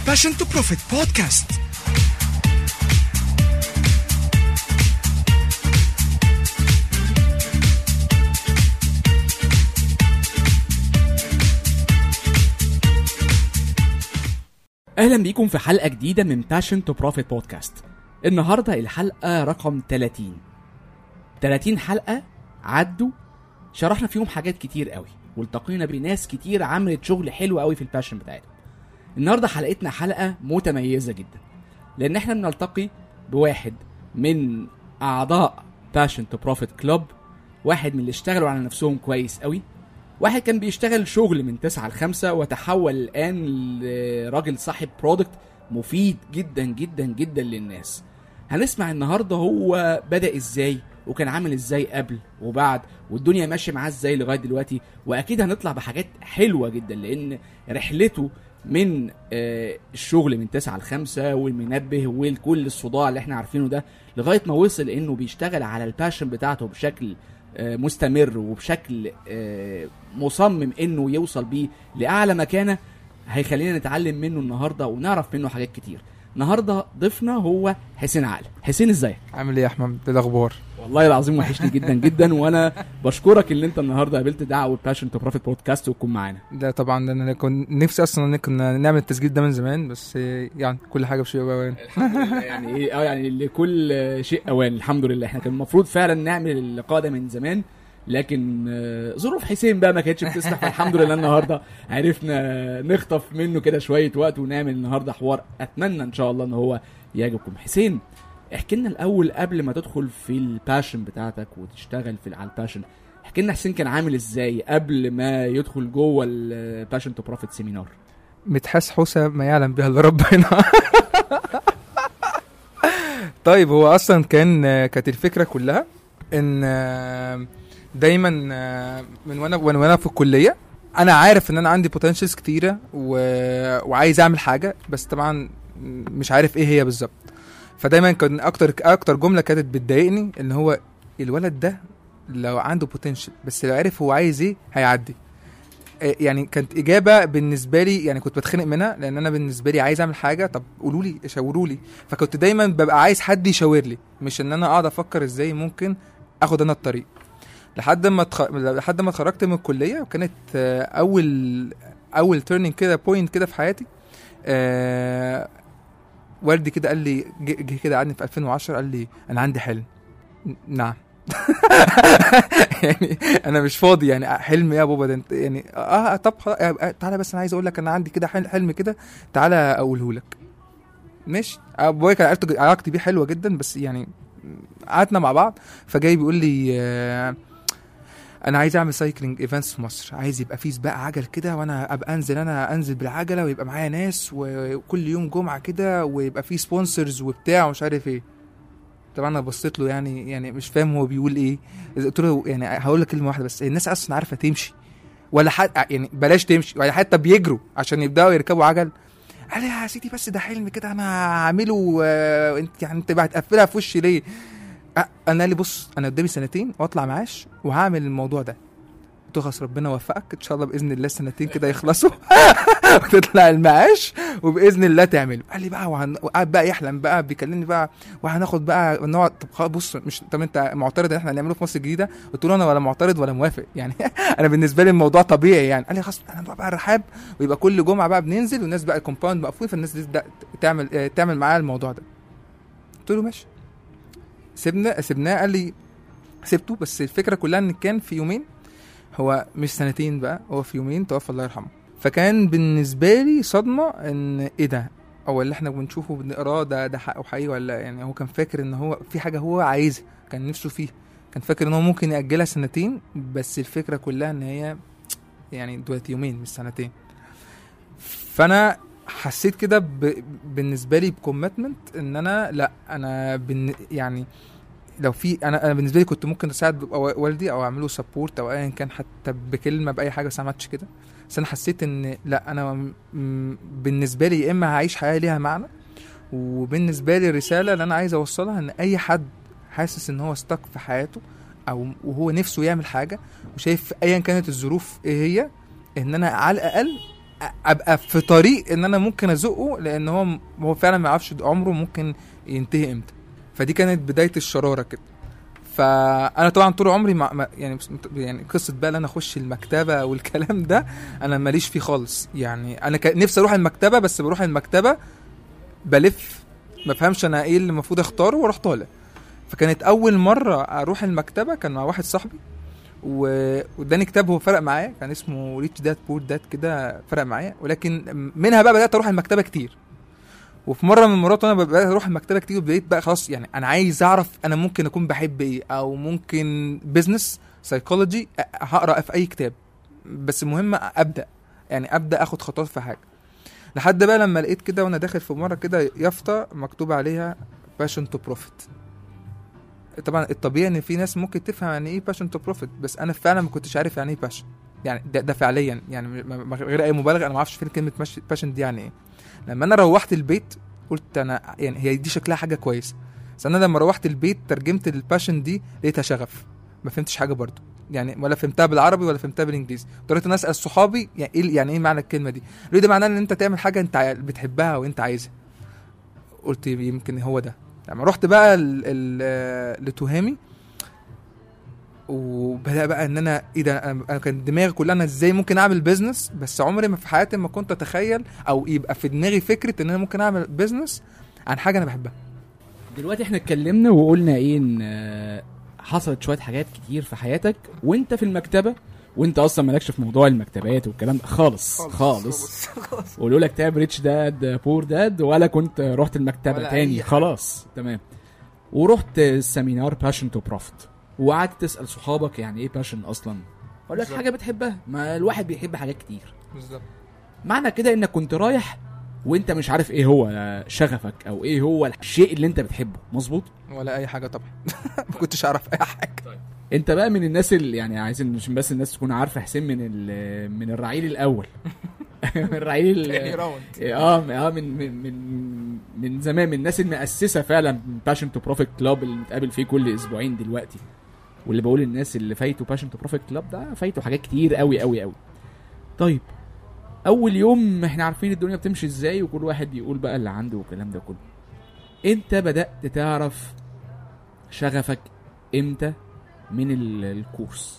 Passion to Profit بودكاست اهلا بيكم في حلقه جديده من باشن تو بروفيت بودكاست النهارده الحلقه رقم 30 30 حلقه عدوا شرحنا فيهم حاجات كتير قوي والتقينا بناس كتير عملت شغل حلو قوي في الباشن بتاعتهم النهارده حلقتنا حلقه متميزه جدا لان احنا بنلتقي بواحد من اعضاء باشن تو بروفيت كلوب واحد من اللي اشتغلوا على نفسهم كويس قوي واحد كان بيشتغل شغل من 9 ل 5 وتحول الان لراجل صاحب برودكت مفيد جدا جدا جدا للناس هنسمع النهارده هو بدا ازاي وكان عامل ازاي قبل وبعد والدنيا ماشيه معاه ازاي لغايه دلوقتي واكيد هنطلع بحاجات حلوه جدا لان رحلته من آه، الشغل من 9 ل 5 والمنبه والكل الصداع اللي احنا عارفينه ده لغايه ما وصل انه بيشتغل على الباشن بتاعته بشكل آه، مستمر وبشكل آه، مصمم انه يوصل بيه لاعلى مكانه هيخلينا نتعلم منه النهارده ونعرف منه حاجات كتير النهارده ضيفنا هو حسين عقل حسين ازيك عامل ايه يا احمد ايه الاخبار والله العظيم وحشني جدا جدا وانا بشكرك ان انت النهارده قابلت دعوه باشن تو بروفيت بودكاست وتكون معانا ده طبعا ده انا كنت نفسي اصلا ان كنا نعمل التسجيل ده من زمان بس يعني كل حاجه بشيء اوان الحمد لله يعني ايه اه يعني لكل شيء اوان الحمد لله احنا كان المفروض فعلا نعمل اللقاء ده من زمان لكن آه، ظروف حسين بقى ما كانتش بتسمح فالحمد لله النهارده عرفنا نخطف منه كده شويه وقت ونعمل النهارده حوار اتمنى ان شاء الله ان هو يعجبكم حسين احكي لنا الاول قبل ما تدخل في الباشن بتاعتك وتشتغل في على الباشن احكي لنا حسين كان عامل ازاي قبل ما يدخل جوه الباشن تو بروفيت سيمينار متحس حوسه ما يعلم بها الا ربنا طيب هو اصلا كان كانت الفكره كلها ان دايما من وانا وانا وانا في الكليه انا عارف ان انا عندي بوتنشلز كتيره و... وعايز اعمل حاجه بس طبعا مش عارف ايه هي بالظبط فدايما كان اكتر اكتر جمله كانت بتضايقني ان هو الولد ده لو عنده بوتنشل بس لو عرف هو عايز ايه هيعدي آه، يعني كانت اجابه بالنسبه لي يعني كنت بتخنق منها لان انا بالنسبه لي عايز اعمل حاجه طب قولوا لي شاوروا لي فكنت دايما ببقى عايز حد يشاور لي مش ان انا اقعد افكر ازاي ممكن اخد انا الطريق لحد ما تخ... لحد ما اتخرجت من الكليه وكانت آه، اول اول تيرنينج كده بوينت كده في حياتي آه والدي كده قال لي جه جه كده قعدني في 2010 قال لي انا عندي حلم ن- نعم يعني انا مش فاضي يعني حلم ايه يا بابا ده انت يعني اه طب خلاص، آه، آه، تعالى بس انا عايز اقول لك انا عندي كده حل- حلم كده تعالى اقوله لك ماشي ابويا كان علاقتي علاقتي بيه حلوه جدا بس يعني قعدنا مع بعض فجاي بيقول لي آه، انا عايز اعمل سايكلينج ايفنتس في مصر عايز يبقى في سباق عجل كده وانا ابقى انزل انا انزل بالعجله ويبقى معايا ناس وكل يوم جمعه كده ويبقى في سبونسرز وبتاع ومش عارف ايه طبعا انا بصيت له يعني يعني مش فاهم هو بيقول ايه قلت له يعني هقول لك كلمه واحده بس الناس اصلا عارفه تمشي ولا حتى يعني بلاش تمشي ولا حتى بيجروا عشان يبداوا يركبوا عجل قال لي يا سيدي بس ده حلم كده انا هعمله آه، انت يعني انت بقى هتقفلها في وشي ليه؟ أه، انا قال لي بص انا قدامي سنتين واطلع معاش وهعمل الموضوع ده قلت له خلاص ربنا يوفقك ان شاء الله باذن الله السنتين كده يخلصوا وتطلع المعاش وباذن الله تعمله قال لي بقى وهن... وقعد بقى يحلم بقى بيكلمني بقى وهناخد بقى نقعد طب خلاص بص مش طب انت معترض ان احنا هنعمله في مصر الجديده قلت له انا ولا معترض ولا موافق يعني انا بالنسبه لي الموضوع طبيعي يعني قال لي خلاص انا بقى, بقى رحاب ويبقى كل جمعه بقى بننزل والناس بقى الكومباوند مقفول فالناس تبدا تعمل آه، تعمل معايا الموضوع ده قلت له ماشي سيبنا سيبناه قال لي سبته بس الفكره كلها ان كان في يومين هو مش سنتين بقى هو في يومين توفى الله يرحمه فكان بالنسبه لي صدمه ان ايه ده او اللي احنا بنشوفه بنقراه ده ده حقه حقيقي ولا يعني هو كان فاكر ان هو في حاجه هو عايزها كان نفسه فيها كان فاكر ان هو ممكن ياجلها سنتين بس الفكره كلها ان هي يعني دلوقتي يومين مش سنتين فانا حسيت كده ب... بالنسبه لي بكوميتمنت ان انا لا انا بن... يعني لو في انا انا بالنسبه لي كنت ممكن اساعد بابقى والدي او اعمله سبورت او ايا كان حتى بكلمه باي حاجه بس أنا ما عملتش كده بس انا حسيت ان لا انا م- م- بالنسبه لي يا اما هعيش حياه ليها معنى وبالنسبه لي الرساله اللي انا عايز اوصلها ان اي حد حاسس ان هو استك في حياته او وهو نفسه يعمل حاجه وشايف ايا كانت الظروف ايه هي ان انا على الاقل ابقى في طريق ان انا ممكن ازقه لان هو هو فعلا ما يعرفش عمره ممكن ينتهي امتى فدي كانت بدايه الشراره كده فانا طبعا طول عمري مع مع- يعني يعني قصه بقى ان انا اخش المكتبه والكلام ده انا ماليش فيه خالص يعني انا كان نفسي اروح المكتبه بس بروح المكتبه بلف ما فهمش انا ايه اللي المفروض اختاره واروح طالع فكانت اول مره اروح المكتبه كان مع واحد صاحبي و- واداني كتاب هو فرق معايا كان اسمه ريتش داد بور داد كده فرق معايا ولكن منها بقى بدات اروح المكتبه كتير وفي مره من المرات وانا بدات اروح المكتبه كتير وبقيت بقى خلاص يعني انا عايز اعرف انا ممكن اكون بحب ايه او ممكن بزنس سايكولوجي هقرا في اي كتاب بس المهم ابدا يعني ابدا اخد خطوات في حاجه لحد بقى لما لقيت كده وانا داخل في مره كده يافطه مكتوب عليها باشن تو بروفيت طبعا الطبيعي ان في ناس ممكن تفهم يعني ايه باشن تو بروفيت بس انا فعلا ما كنتش عارف يعني ايه باشن يعني ده, ده فعليا يعني م- م- غير اي مبالغه انا ما اعرفش فين كلمه باشن دي يعني ايه لما انا روحت البيت قلت انا يعني هي دي شكلها حاجه كويسه بس انا لما روحت البيت ترجمت الباشن دي لقيتها شغف ما فهمتش حاجه برضو يعني ولا فهمتها بالعربي ولا فهمتها بالانجليزي اضطريت ان اسال صحابي يعني ايه يعني ايه معنى الكلمه دي ليه ده معناه ان انت تعمل حاجه انت عا- بتحبها وانت عايزها قلت يمكن هو ده لما رحت بقى ال- ال- لتهامي وبدا بقى ان انا ايه ده انا أنا كان دماغي كلها انا ازاي ممكن اعمل بيزنس بس عمري ما في حياتي ما كنت اتخيل او يبقى في دماغي فكره ان انا ممكن اعمل بيزنس عن حاجه انا بحبها دلوقتي احنا اتكلمنا وقلنا ايه ان آه، حصلت شويه حاجات كتير في حياتك وانت في المكتبه وانت اصلا مالكش في موضوع المكتبات والكلام ده خالص خالص, خالص. قولوا لك تاب ريتش داد بور داد ولا كنت رحت المكتبه ولا تاني أي حاجة. خلاص تمام ورحت سيمينار باشن تو بروفيت وقعدت تسال صحابك يعني ايه باشن اصلا اقول لك بالظبط. حاجه بتحبها ما الواحد بيحب حاجات كتير بالظبط معنى كده انك كنت رايح وانت مش عارف ايه هو شغفك او ايه هو الشيء اللي انت بتحبه مظبوط ولا اي حاجه طبعا ما كنتش اعرف اي حاجه انت بقى من الناس اللي يعني عايزين عشان بس الناس تكون عارفه حسين من ال- من الرعيل الاول من الرعيل ال- راوند اه اه من من من من زمان من الناس المؤسسه فعلا باشن تو بروفيت كلاب اللي بنتقابل فيه كل اسبوعين دلوقتي واللي بقول للناس اللي فايتوا باشن تو بروفيت كلاب ده فايتوا حاجات كتير قوي قوي قوي طيب اول يوم احنا عارفين الدنيا بتمشي ازاي وكل واحد يقول بقى اللي عنده والكلام ده كله انت بدات تعرف شغفك امتى من ال- الكورس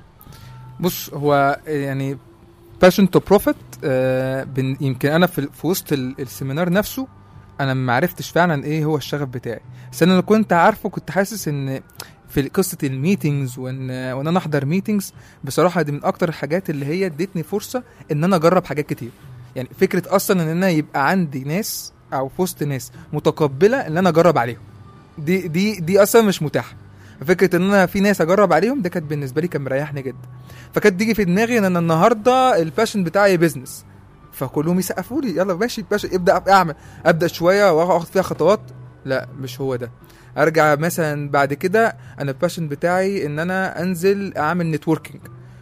بص هو يعني باشن تو بروفيت يمكن انا في في وسط ال- السيمينار نفسه انا ما عرفتش فعلا ايه هو الشغف بتاعي بس انا لو كنت عارفه كنت حاسس ان في قصه الميتينجز وان وان انا احضر ميتينجز بصراحه دي من اكتر الحاجات اللي هي ادتني فرصه ان انا اجرب حاجات كتير يعني فكره اصلا ان انا يبقى عندي ناس او في وسط ناس متقبله ان انا اجرب عليهم دي دي دي اصلا مش متاحه فكره ان انا في ناس اجرب عليهم ده كانت بالنسبه لي كان مريحني جدا فكانت تيجي في دماغي ان انا النهارده الباشن بتاعي بيزنس فكلهم يسقفوا لي يلا ماشي باشا ابدا اعمل ابدا شويه واخد فيها خطوات لا مش هو ده ارجع مثلا بعد كده انا الباشن بتاعي ان انا انزل اعمل نتوركينج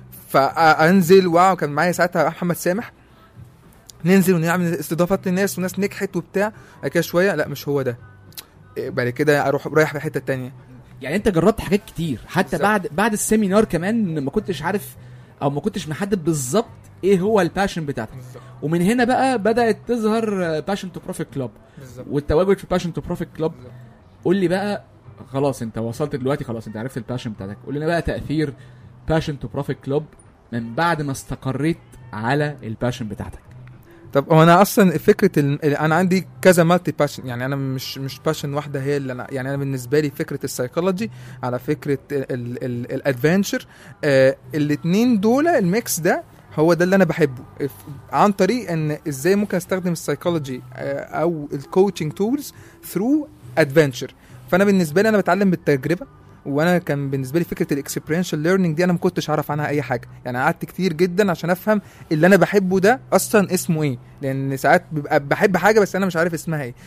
فانزل واو كان معايا ساعتها محمد سامح ننزل ونعمل استضافات للناس وناس نجحت وبتاع بعد كده شويه لا مش هو ده إيه، بعد كده اروح رايح في حته تانية يعني انت جربت حاجات كتير حتى بالظبط. بعد بعد السيمينار كمان ما كنتش عارف او ما كنتش محدد بالظبط ايه هو الباشن بتاعتك ومن هنا بقى بدات تظهر باشن تو بروفيت كلاب بالظبط والتواجد في باشن تو بروفيت كلاب قول لي بقى خلاص انت وصلت دلوقتي خلاص انت عرفت الباشن بتاعتك قول لنا بقى تاثير باشن تو بروفيت كلاب من بعد ما استقريت على الباشن بتاعتك طب هو انا اصلا فكره ال... انا عندي كذا مالتي باشن يعني انا مش مش باشن واحده هي اللي انا يعني انا بالنسبه لي فكره السايكولوجي على فكره الادفنتشر آه الاثنين دول الميكس ده هو ده اللي انا بحبه اف- عن طريق ان ازاي ممكن استخدم السايكولوجي آه او الكوتشنج تولز ثرو ادفنتشر فانا بالنسبه لي انا بتعلم بالتجربه وانا كان بالنسبه لي فكره الاكسبيرينشال ليرنينج دي انا ما كنتش اعرف عنها اي حاجه يعني قعدت كتير جدا عشان افهم اللي انا بحبه ده اصلا اسمه ايه لان ساعات ببقى بحب حاجه بس انا مش عارف اسمها ايه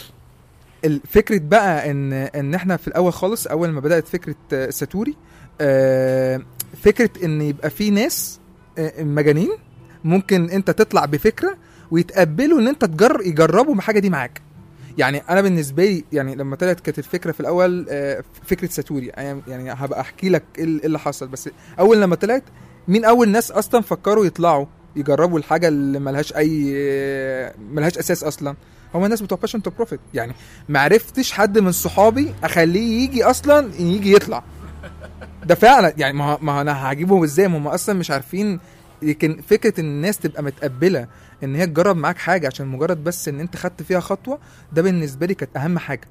الفكره بقى ان ان احنا في الاول خالص اول ما بدات فكره آه، ساتوري آه، فكره ان يبقى في ناس آه، مجانين ممكن انت تطلع بفكره ويتقبلوا ان انت تجر يجربوا الحاجه دي معاك يعني انا بالنسبه لي يعني لما طلعت كانت الفكره في الاول آه، فكره ساتوري يعني يعني هبقى احكي لك ايه اللي حصل بس اول لما طلعت مين اول ناس اصلا فكروا يطلعوا يجربوا الحاجه اللي ملهاش اي ملهاش اساس اصلا هم الناس بتوع باشن تو بروفيت يعني ما عرفتش حد من صحابي اخليه يجي اصلا يجي يطلع ده فعلا يعني ما ما انا هجيبهم ازاي ما هم اصلا مش عارفين لكن فكره ان الناس تبقى متقبله ان هي تجرب معاك حاجه عشان مجرد بس ان انت خدت فيها خطوه ده بالنسبه لي كانت اهم حاجه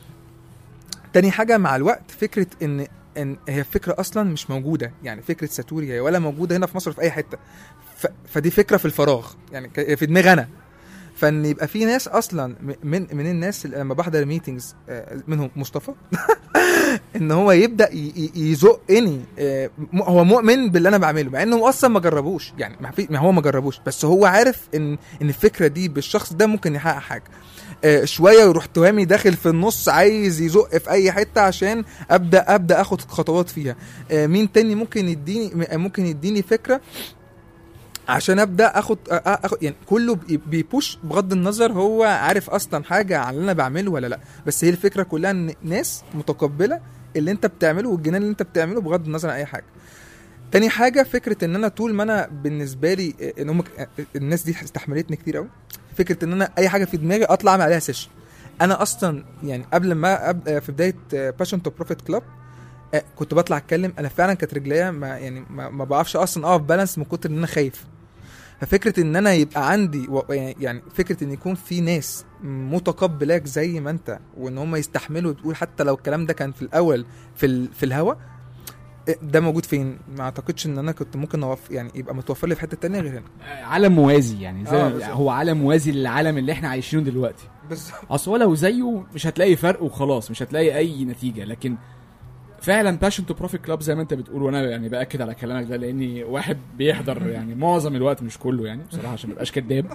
تاني حاجه مع الوقت فكره ان ان هي فكره اصلا مش موجوده يعني فكره ساتوري هي ولا موجوده هنا في مصر في اي حته ف... فدي فكره في الفراغ يعني ك- في دماغي انا فان يبقى في ناس اصلا م- من من الناس اللي لما بحضر ميتنجز منهم مصطفى ان هو يبدا ي- ي- يزقني آه، م- هو مؤمن باللي انا بعمله مع انه اصلا ما جربوش يعني ما, في ما هو ما جربوش بس هو عارف ان ان الفكره دي بالشخص ده ممكن يحقق حاجه آه، شويه يروح تهامي داخل في النص عايز يزق في اي حته عشان ابدا ابدا اخد خطوات فيها آه، مين تاني ممكن يديني م- ممكن يديني فكره عشان ابدا اخد آه، اخد يعني كله بي- بيبوش بغض النظر هو عارف اصلا حاجه عن اللي انا بعمله ولا لا بس هي الفكره كلها ان ناس متقبله اللي انت بتعمله والجنان اللي انت بتعمله بغض النظر عن اي حاجه تاني حاجه فكره ان انا طول ما انا بالنسبه لي آه، ان هم ك- الناس دي استحملتني كتير قوي فكره ان انا اي حاجه في دماغي اطلع اعمل عليها سيشن انا اصلا يعني قبل ما أب... في بدايه باشن تو بروفيت كلاب كنت بطلع اتكلم انا فعلا كانت رجليا ما يعني ما, ما بعرفش اصلا اقف بالانس من كتر ان انا خايف ففكره ان انا يبقى عندي و... يعني فكره ان يكون في ناس متقبلاك زي ما انت وان هم يستحملوا تقول حتى لو الكلام ده كان في الاول في ال... في الهوا ده موجود فين ما اعتقدش ان انا كنت ممكن أوف... يعني يبقى متوفر لي في حته تانية غير هنا عالم موازي يعني زي آه، ما- بالظبط. هو عالم موازي للعالم اللي احنا عايشينه دلوقتي بالظبط اصل هو لو زيه مش هتلاقي فرق وخلاص مش هتلاقي اي نتيجه لكن فعلا باشن تو بروفيت كلاب زي ما انت بتقول وانا يعني باكد على كلامك ده لاني واحد بيحضر يعني معظم الوقت مش كله يعني بصراحه عشان ما ابقاش كداب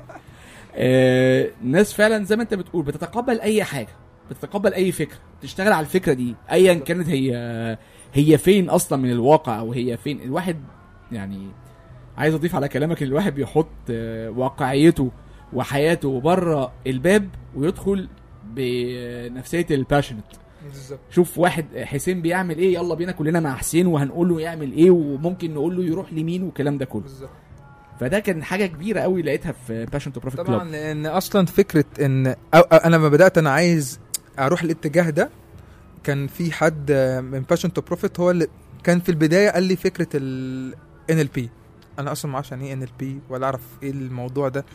آه ناس فعلا زي ما انت بتقول بتتقبل اي حاجه بتتقبل اي فكره تشتغل على الفكره دي ايا كانت هي هي فين اصلا من الواقع او هي فين الواحد يعني عايز اضيف على كلامك ان الواحد بيحط آه، واقعيته وحياته بره الباب ويدخل بنفسيه الباشنت بالظبط شوف واحد حسين بيعمل ايه يلا بينا كلنا مع حسين وهنقول له يعمل ايه وممكن نقول له يروح لمين والكلام ده كله بالظبط فده كان حاجه كبيره قوي لقيتها في باشن تو بروفيت طبعا كلاب لان اصلا فكره ان أو أو انا لما بدات انا عايز اروح الاتجاه ده كان في حد من باشن تو بروفيت هو اللي كان في البدايه قال لي فكره ال NLP انا اصلا ما اعرفش يعني ايه NLP ولا اعرف ايه الموضوع ده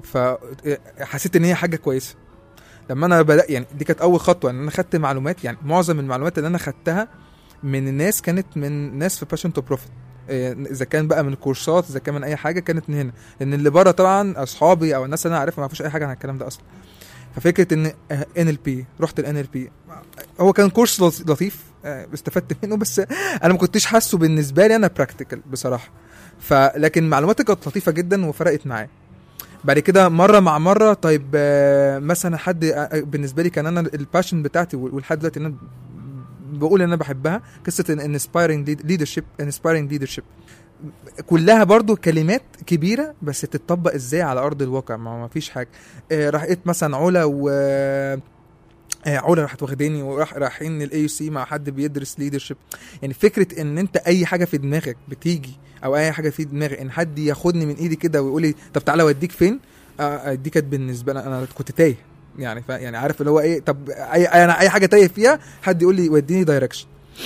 فحسيت ان هي حاجه كويسه لما انا بدات يعني دي كانت اول خطوه ان انا خدت معلومات يعني معظم المعلومات اللي انا خدتها من الناس كانت من ناس في باشن تو بروفيت اذا كان بقى من كورسات اذا كان من اي حاجه كانت من هنا لان اللي بره طبعا اصحابي او الناس اللي انا عارفها ما يعرفوش اي حاجه عن الكلام ده اصلا ففكره ان ان ال بي رحت الان ال بي هو كان كورس لط- لطيف آه، استفدت منه بس انا ما كنتش حاسه بالنسبه لي انا براكتيكال بصراحه فلكن معلوماتي كانت لطيفه جدا وفرقت معايا بعد كده مره مع مره طيب آه، مثلا حد آه، بالنسبه لي كان انا الباشن بتاعتي ولحد دلوقتي إن انا بقول ان انا بحبها قصه انسبايرنج ليدرشيب انسبايرنج ليدرشيب كلها برضو كلمات كبيره بس تتطبق ازاي على ارض الواقع ما هو ما فيش حاجه آه، راحت مثلا علا و آه، علا راحت واخداني وراح رايحين الاي سي مع حد بيدرس ليدرشيب يعني فكره ان انت اي حاجه في دماغك بتيجي او اي حاجه في دماغي ان حد ياخدني من ايدي كده ويقول لي طب تعالى اوديك فين آه، دي كانت بالنسبه لي انا كنت تايه يعني ف يعني عارف اللي هو ايه طب اي انا اي حاجه تايه فيها حد يقول لي وديني دايركشن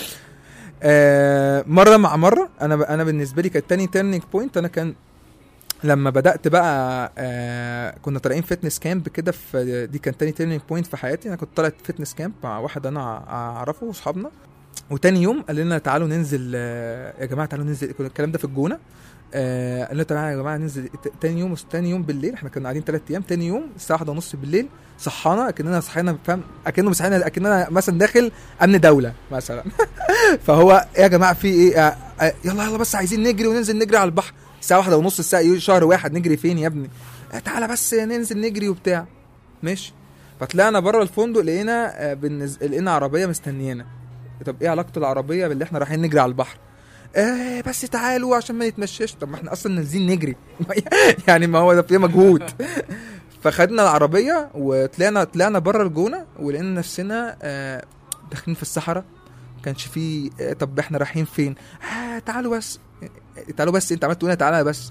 آه مره مع مره انا انا بالنسبه لي كانت تاني تيرنينج بوينت انا كان لما بدات بقى آه كنا طالعين فتنس كامب كده في دي كان تاني تيرنينج بوينت في حياتي انا كنت طالع فتنس كامب مع واحد انا اعرفه واصحابنا وتاني يوم قال لنا تعالوا ننزل آه يا جماعه تعالوا ننزل كان الكلام ده في الجونه آه قال لنا تعالوا يا جماعه ننزل ت- تاني يوم تاني يوم بالليل احنا كنا قاعدين ثلاث ايام تاني يوم الساعه 1 ونص بالليل صحانا اكننا صحينا فاهم اكنه مصحينا اكننا مثلا داخل امن دوله مثلا فهو إيه يا جماعه في ايه آه آه يلا يلا بس عايزين نجري وننزل نجري على البحر الساعه واحدة ونص الساعه يقول شهر واحد نجري فين يا ابني آه تعالى بس ننزل نجري وبتاع ماشي فطلعنا بره الفندق لقينا آه بالنز... لقينا عربيه مستنيانا طب ايه علاقه العربيه باللي احنا رايحين نجري على البحر آه بس تعالوا عشان ما نتمشاش طب ما احنا اصلا نازلين نجري يعني ما هو ده فيه مجهود فخدنا العربيه وطلعنا طلعنا بره الجونه ولقينا نفسنا آه داخلين في الصحراء ما كانش فيه آه طب احنا رايحين فين آه تعالوا بس آه، تعالوا بس انت عملت تقول تعالى بس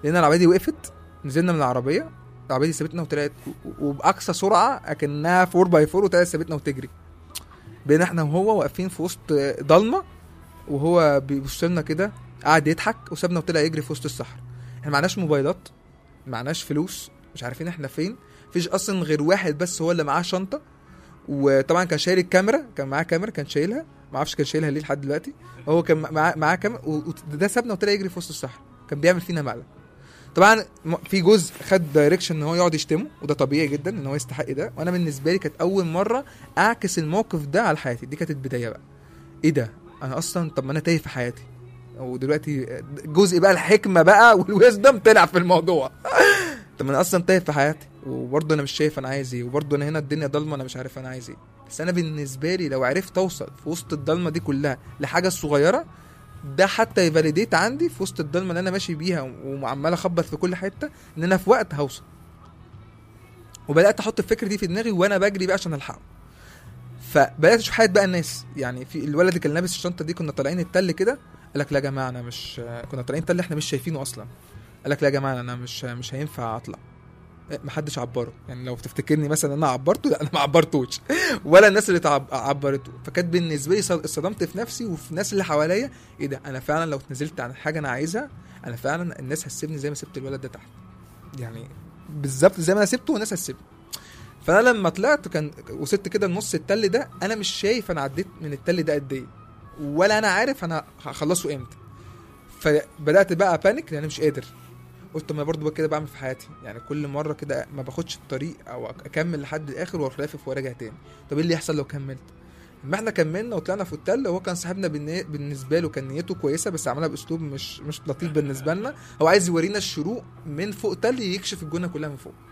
لقينا العربيه دي وقفت نزلنا من العربيه العربيه دي سابتنا وطلعت و- وباقصى سرعه اكنها 4 باي 4 وطلعت سابتنا وتجري بقينا احنا وهو واقفين في وسط ضلمه وهو بيبص لنا كده قعد يضحك وسابنا وطلع يجري في وسط الصحراء احنا معناش موبايلات معناش فلوس مش عارفين احنا فين مفيش اصلا غير واحد بس هو اللي معاه شنطه وطبعا كان شايل الكاميرا كان معاه كاميرا كان شايلها ما اعرفش كان شايلها ليه لحد دلوقتي هو كان معاه معاه كاميرا وده سابنا وطلع يجري في وسط الصحراء كان بيعمل فينا مقلب طبعا م- في جزء خد دايركشن ان هو يقعد يشتمه وده طبيعي جدا ان هو يستحق ده وانا بالنسبه لي كانت اول مره اعكس الموقف ده على حياتي دي كانت البدايه بقى ايه ده انا اصلا طب ما انا تايه في حياتي ودلوقتي جزء بقى الحكمه بقى والويزدم طلع في الموضوع طب ما انا اصلا تايه في حياتي وبرضه انا مش شايف انا عايز ايه وبرضه انا هنا الدنيا ضلمه انا مش عارف انا عايز ايه بس انا بالنسبه لي لو عرفت اوصل في وسط الضلمه دي كلها لحاجه صغيره ده حتى يفاليديت عندي في وسط الضلمه اللي انا ماشي بيها وعمال اخبط في كل حته ان انا في وقت هوصل وبدات احط الفكره دي في دماغي وانا بجري بقى عشان الحقه فبدات اشوف حياه بقى الناس يعني في الولد اللي كان لابس الشنطه دي كنا طالعين التل كده قال لك لا يا جماعه انا مش كنا طالعين تل احنا مش شايفينه اصلا قال لك لا يا جماعه انا مش مش هينفع اطلع محدش عبره يعني لو تفتكرني مثلا انا عبرته لا انا ما عبرتوش ولا الناس اللي تعب- عبرته فكانت بالنسبه لي صد- اتصدمت في نفسي وفي الناس اللي حواليا ايه ده انا فعلا لو نزلت عن حاجه انا عايزها انا فعلا الناس هتسيبني زي ما سبت الولد ده تحت يعني بالظبط زي ما انا سبته والناس هتسيبني فانا لما طلعت كان وصلت كده لنص التل ده انا مش شايف انا عديت من التل ده قد ايه ولا انا عارف انا هخلصه امتى فبدات بقى بانيك لان انا مش قادر قلت ما برضه كده بعمل في حياتي يعني كل مره كده ما باخدش الطريق او اكمل لحد الاخر واروح لافف وراجع تاني طب ايه اللي يحصل لو كملت لما احنا كملنا وطلعنا في التل هو كان صاحبنا بالني- بالنسبه له كان نيته كويسه بس عملها باسلوب مش مش لطيف بالنسبه لنا هو عايز يورينا الشروق من فوق تل يكشف الجونه كلها من فوق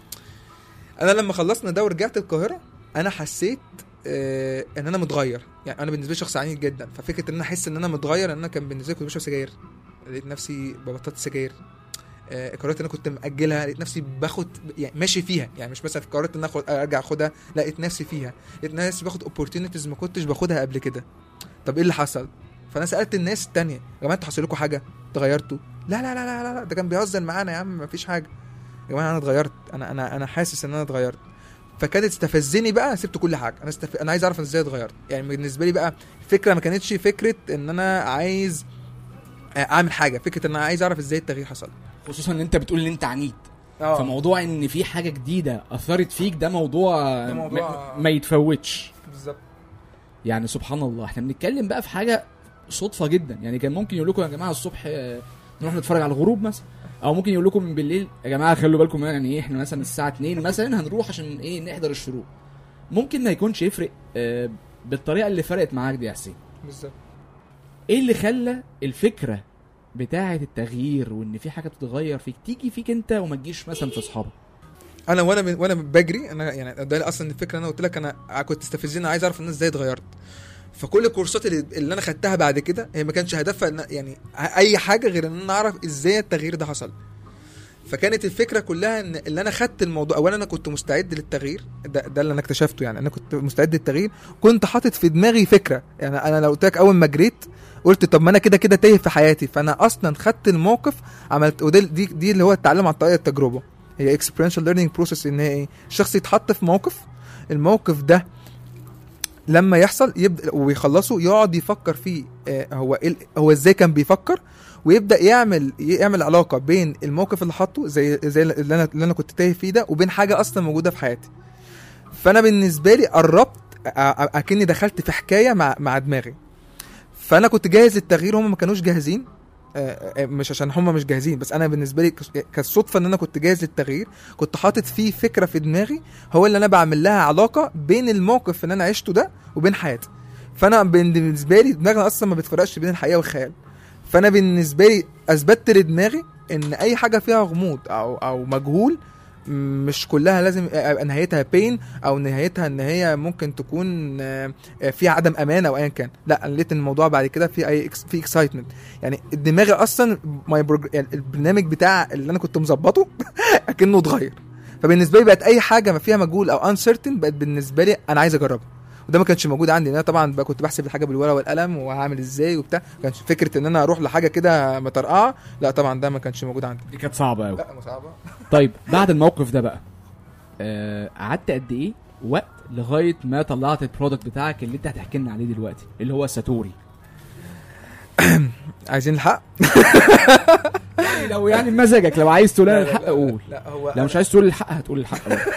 انا لما خلصنا ده ورجعت القاهره انا حسيت آه ان انا متغير يعني انا بالنسبه لي شخص عنيد جدا ففكره ان انا احس ان انا متغير ان انا كان بالنسبه لي كنت بشرب سجاير لقيت نفسي ببطلت سجاير آه، قرارات انا كنت ماجلها لقيت نفسي باخد يعني ماشي فيها يعني مش مثلا قررت ان اخد ارجع اخدها لا لقيت نفسي فيها لقيت نفسي باخد اوبورتونيتيز ما كنتش باخدها قبل كده طب ايه اللي حصل فانا سالت الناس التانية يا جماعه انتوا حصل لكم حاجه اتغيرتوا لا لا لا لا لا, لا ده كان بيهزر معانا يا عم ما فيش حاجه يا جماعه انا اتغيرت انا انا انا حاسس ان انا اتغيرت فكانت استفزني بقى سبت كل حاجه انا استف... انا عايز اعرف أنا ازاي اتغيرت يعني بالنسبه لي بقى الفكره ما كانتش فكره ان انا عايز آه، اعمل حاجه فكره ان انا عايز اعرف ازاي التغيير حصل خصوصا ان انت بتقول ان انت عنيد اه فموضوع ان في حاجه جديده اثرت فيك ده موضوع, ده موضوع- ما, ما يتفوتش بالظبط يعني سبحان الله احنا بنتكلم بقى في حاجه صدفه جدا يعني كان ممكن يقول لكم يا جماعه الصبح آه، نروح نتفرج على الغروب مثلا او ممكن يقول لكم من بالليل يا جماعه خلوا بالكم يعني ايه احنا مثلا الساعه 2 مثلا هنروح عشان ايه نحضر الشروق ممكن ما يكونش يفرق آه، بالطريقه اللي فرقت معاك دي يا حسين بالظبط ايه اللي خلى الفكره بتاعه التغيير وان في حاجه بتتغير فيك تيجي فيك انت وما تجيش مثلا في اصحابك انا وانا من وانا بجري انا يعني ده اصلا الفكره انا قلت لك انا كنت استفزني عايز اعرف الناس ازاي اتغيرت فكل الكورسات اللي, اللي انا خدتها بعد كده هي ما كانش هدفها إن يعني اي حاجه غير ان انا اعرف ازاي التغيير ده حصل فكانت الفكره كلها ان اللي انا خدت الموضوع اولا انا كنت مستعد للتغيير ده, ده اللي انا اكتشفته يعني انا كنت مستعد للتغيير كنت حاطط في دماغي فكره يعني انا لو قلت لك اول ما جريت قلت طب ما انا كده كده تايه في حياتي فانا اصلا خدت الموقف عملت وده دي دي اللي هو التعلم عن طريق التجربه هي experiential learning process ان هي ايه الشخص يتحط في موقف الموقف ده لما يحصل يبدا ويخلصه يقعد يفكر فيه آه، هو إيه ال- هو ازاي كان بيفكر ويبدا يعمل يعمل علاقه بين الموقف اللي حاطه زي زي اللي انا اللي انا كنت تايه فيه ده وبين حاجه اصلا موجوده في حياتي فانا بالنسبه لي قربت أ- أ- اكني دخلت في حكايه مع مع دماغي فانا كنت جاهز للتغيير هم ما كانوش جاهزين آه، آه، مش عشان هم مش جاهزين بس انا بالنسبه لي كس- كالصدفه ان انا كنت جاهز للتغيير كنت حاطط فيه فكره في دماغي هو اللي انا بعمل لها علاقه بين الموقف اللي انا عشته ده وبين حياتي فانا بالنسبه لي دماغنا اصلا ما بتفرقش بين الحقيقه والخيال فانا بالنسبه لي اثبتت لدماغي ان اي حاجه فيها غموض او او مجهول مش كلها لازم يبقى نهايتها بين او نهايتها ان هي ممكن تكون آه، آه، فيها عدم امان او ايا كان لا انا لقيت إن الموضوع بعد كده في اي إكس- في اكسايتمنت يعني دماغي اصلا my progr- يعني البرنامج بتاع اللي انا كنت مظبطه اكنه اتغير فبالنسبه لي بقت اي حاجه ما فيها مجهول او uncertain بقت بالنسبه لي انا عايز اجربها وده ما كانش موجود عندي انا طبعا بقى كنت بحسب الحاجه بالورقه والقلم وهعمل ازاي وبتاع كانش فكره ان انا اروح لحاجه كده مطرقعه لا طبعا ده ما كانش موجود عندي دي كانت صعبه قوي لا صعبه طيب بعد الموقف ده بقى آه، قعدت قد ايه وقت لغايه ما طلعت البرودكت بتاعك اللي انت هتحكي لنا عليه دلوقتي اللي هو ساتوري عايزين الحق لو يعني مزاجك لو عايز تقول لا، انا لا، الحق لا، قول لا هو لو مش عايز تقول الحق هتقول الحق برضه.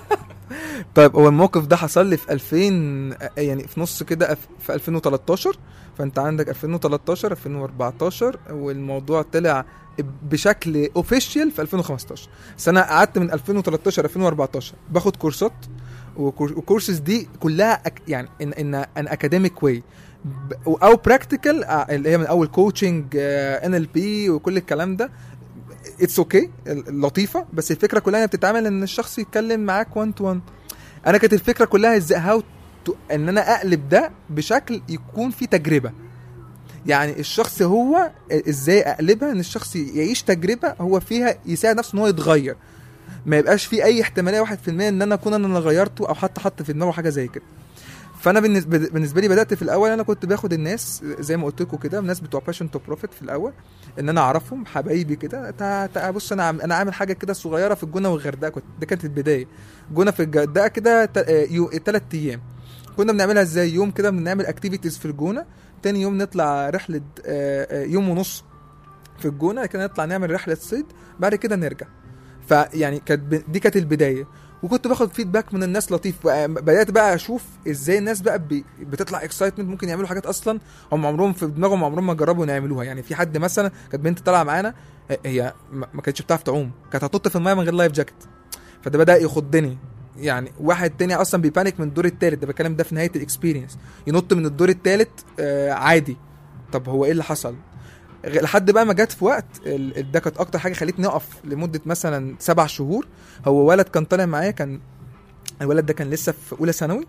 طيب هو الموقف ده حصل لي في 2000 يعني في نص كده في 2013 فانت عندك 2013 2014 والموضوع طلع بشكل اوفيشال في 2015 بس انا قعدت من 2013 2014 باخد كورسات وكور- والكورسز دي كلها أك يعني ان ان ان اكاديميك واي او براكتيكال اللي هي من اول كوتشنج ان ال بي وكل الكلام ده اتس اوكي لطيفه بس الفكره كلها إنها بتتعمل ان الشخص يتكلم معاك 1 تو 1 انا كانت الفكره كلها ازاي هاو ان انا اقلب ده بشكل يكون فيه تجربه يعني الشخص هو ازاي اقلبها ان الشخص يعيش تجربه هو فيها يساعد نفسه ان هو يتغير ما يبقاش في اي احتماليه 1% ان انا اكون انا اللي غيرته او حتى حط في دماغه حاجه زي كده فانا بالنسبه بالنسبه لي بدات في الاول انا كنت باخد الناس زي ما قلت لكم كده الناس بتوع باشن تو بروفيت في الاول ان انا اعرفهم حبايبي كده تع- تع- بص انا عم انا عامل حاجه كده صغيره في الجونه والغردقه كنت دي كانت البدايه جونه في الغردقه كده ثلاث ايام كنا بنعملها ازاي يوم كده بنعمل اكتيفيتيز في الجونه تاني يوم نطلع رحله آه، آه، يوم ونص في الجونه كده نطلع نعمل رحله صيد بعد كده نرجع فيعني كانت ب- دي كانت البدايه وكنت باخد فيدباك من الناس لطيف بقى- بدات بقى اشوف ازاي الناس بقى بي- بتطلع اكسايتمنت ممكن يعملوا حاجات اصلا هم عمرهم في دماغهم عمرهم ما جربوا إن يعملوها يعني في حد مثلا كانت بنت طالعه معانا هي- هي ما ما كانتش بتعرف تعوم كانت هتنط في المايه من غير لايف جاكيت فده بدا يخضني يعني واحد تاني اصلا بيبانيك من الدور التالت ده بتكلم ده في نهايه الاكسبيرينس ينط من الدور التالت آه عادي طب هو ايه اللي حصل غ- لحد بقى ما جت في وقت ال- ال- ده كانت اكتر حاجه خلتني اقف لمده مثلا سبع شهور هو ولد كان طالع معايا كان الولد ده كان لسه في اولى ثانوي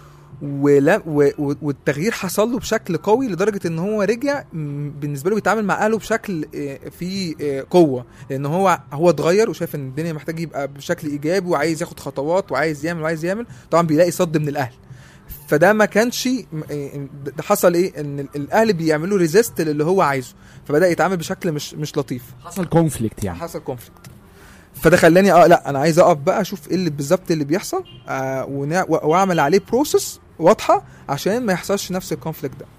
ولا و و والتغيير حصل له بشكل قوي لدرجه ان هو رجع م، بالنسبه له بيتعامل مع اهله بشكل آه، فيه آه، قوه لان هو هو اتغير وشايف ان الدنيا محتاج يبقى بشكل ايجابي وعايز ياخد خطوات وعايز يعمل وعايز يعمل طبعا بيلاقي صد من الاهل فده ما كانش م- آه، ده حصل ايه ان ال- الاهل بيعملوا ريزيست للي هو عايزه فبدا يتعامل بشكل مش مش لطيف حصل كونفليكت يعني حصل كونفليكت فده خلاني اه لا انا عايز اقف بقى اشوف ايه اللي بالظبط اللي بيحصل آه ونع- و- واعمل عليه بروسس واضحه عشان ما يحصلش نفس الكونفليكت ده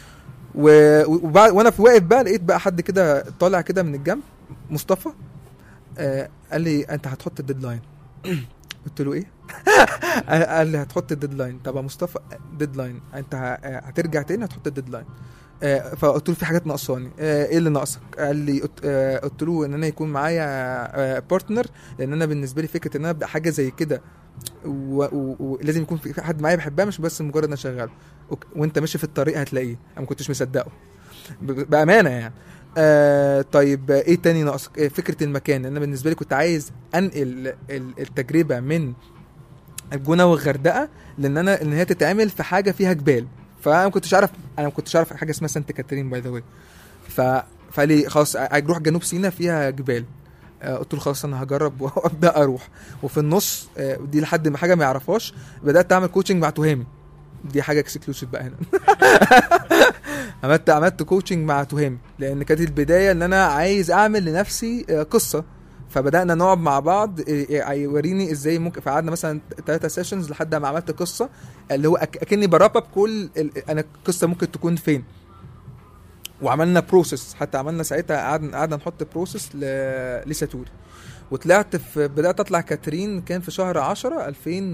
و- وبعد وانا في واقف بقى لقيت بقى حد كده طالع كده من الجنب مصطفى آه قال لي انت هتحط الديدلاين قلت له ايه قال لي هتحط الديدلاين طب يا مصطفى ديدلاين انت ه- هترجع تاني هتحط الديدلاين آه، فقلت له في حاجات ناقصاني آه، ايه اللي ناقصك قال لي قلت- آه، قلت له ان انا يكون معايا بارتنر لان انا بالنسبه لي فكره ان انا ابدا حاجه زي كده و- و- ولازم يكون في في حد معايا بحبها مش بس مجرد انا شغال وك- وانت ماشي في الطريق هتلاقيه انا ما كنتش مصدقه ب- بامانه يعني آه طيب آه، ايه تاني ناقصك آه فكره المكان لان انا بالنسبه لي كنت عايز انقل ال- التجربه من الجونه والغردقه لان انا ان هي تتعمل في حاجه فيها جبال فانا ما كنتش عارف انا ما كنتش عارف حاجه اسمها سانت كاترين باي ذا واي ف فقال لي خلاص هنروح جنوب سيناء فيها جبال آه، قلت له خلاص انا هجرب وابدا اروح وفي النص آه، دي لحد ما حاجه ما يعرفهاش بدات اعمل كوتشنج مع تهامي دي حاجه اكسكلوسيف بقى هنا عملت عملت كوتشنج مع تهامي لان كانت البدايه ان انا عايز اعمل لنفسي آه، قصه فبدانا نقعد مع بعض آه، آه، يوريني ازاي ممكن فقعدنا مثلا ثلاثة سيشنز لحد ما عملت قصه اللي هو أك- اكني براب اب كل ال- انا القصه ممكن تكون فين وعملنا بروسيس حتى عملنا ساعتها قعدنا قعدنا نحط بروسيس ل... لساتوري وطلعت في بدات اطلع كاترين كان في شهر 10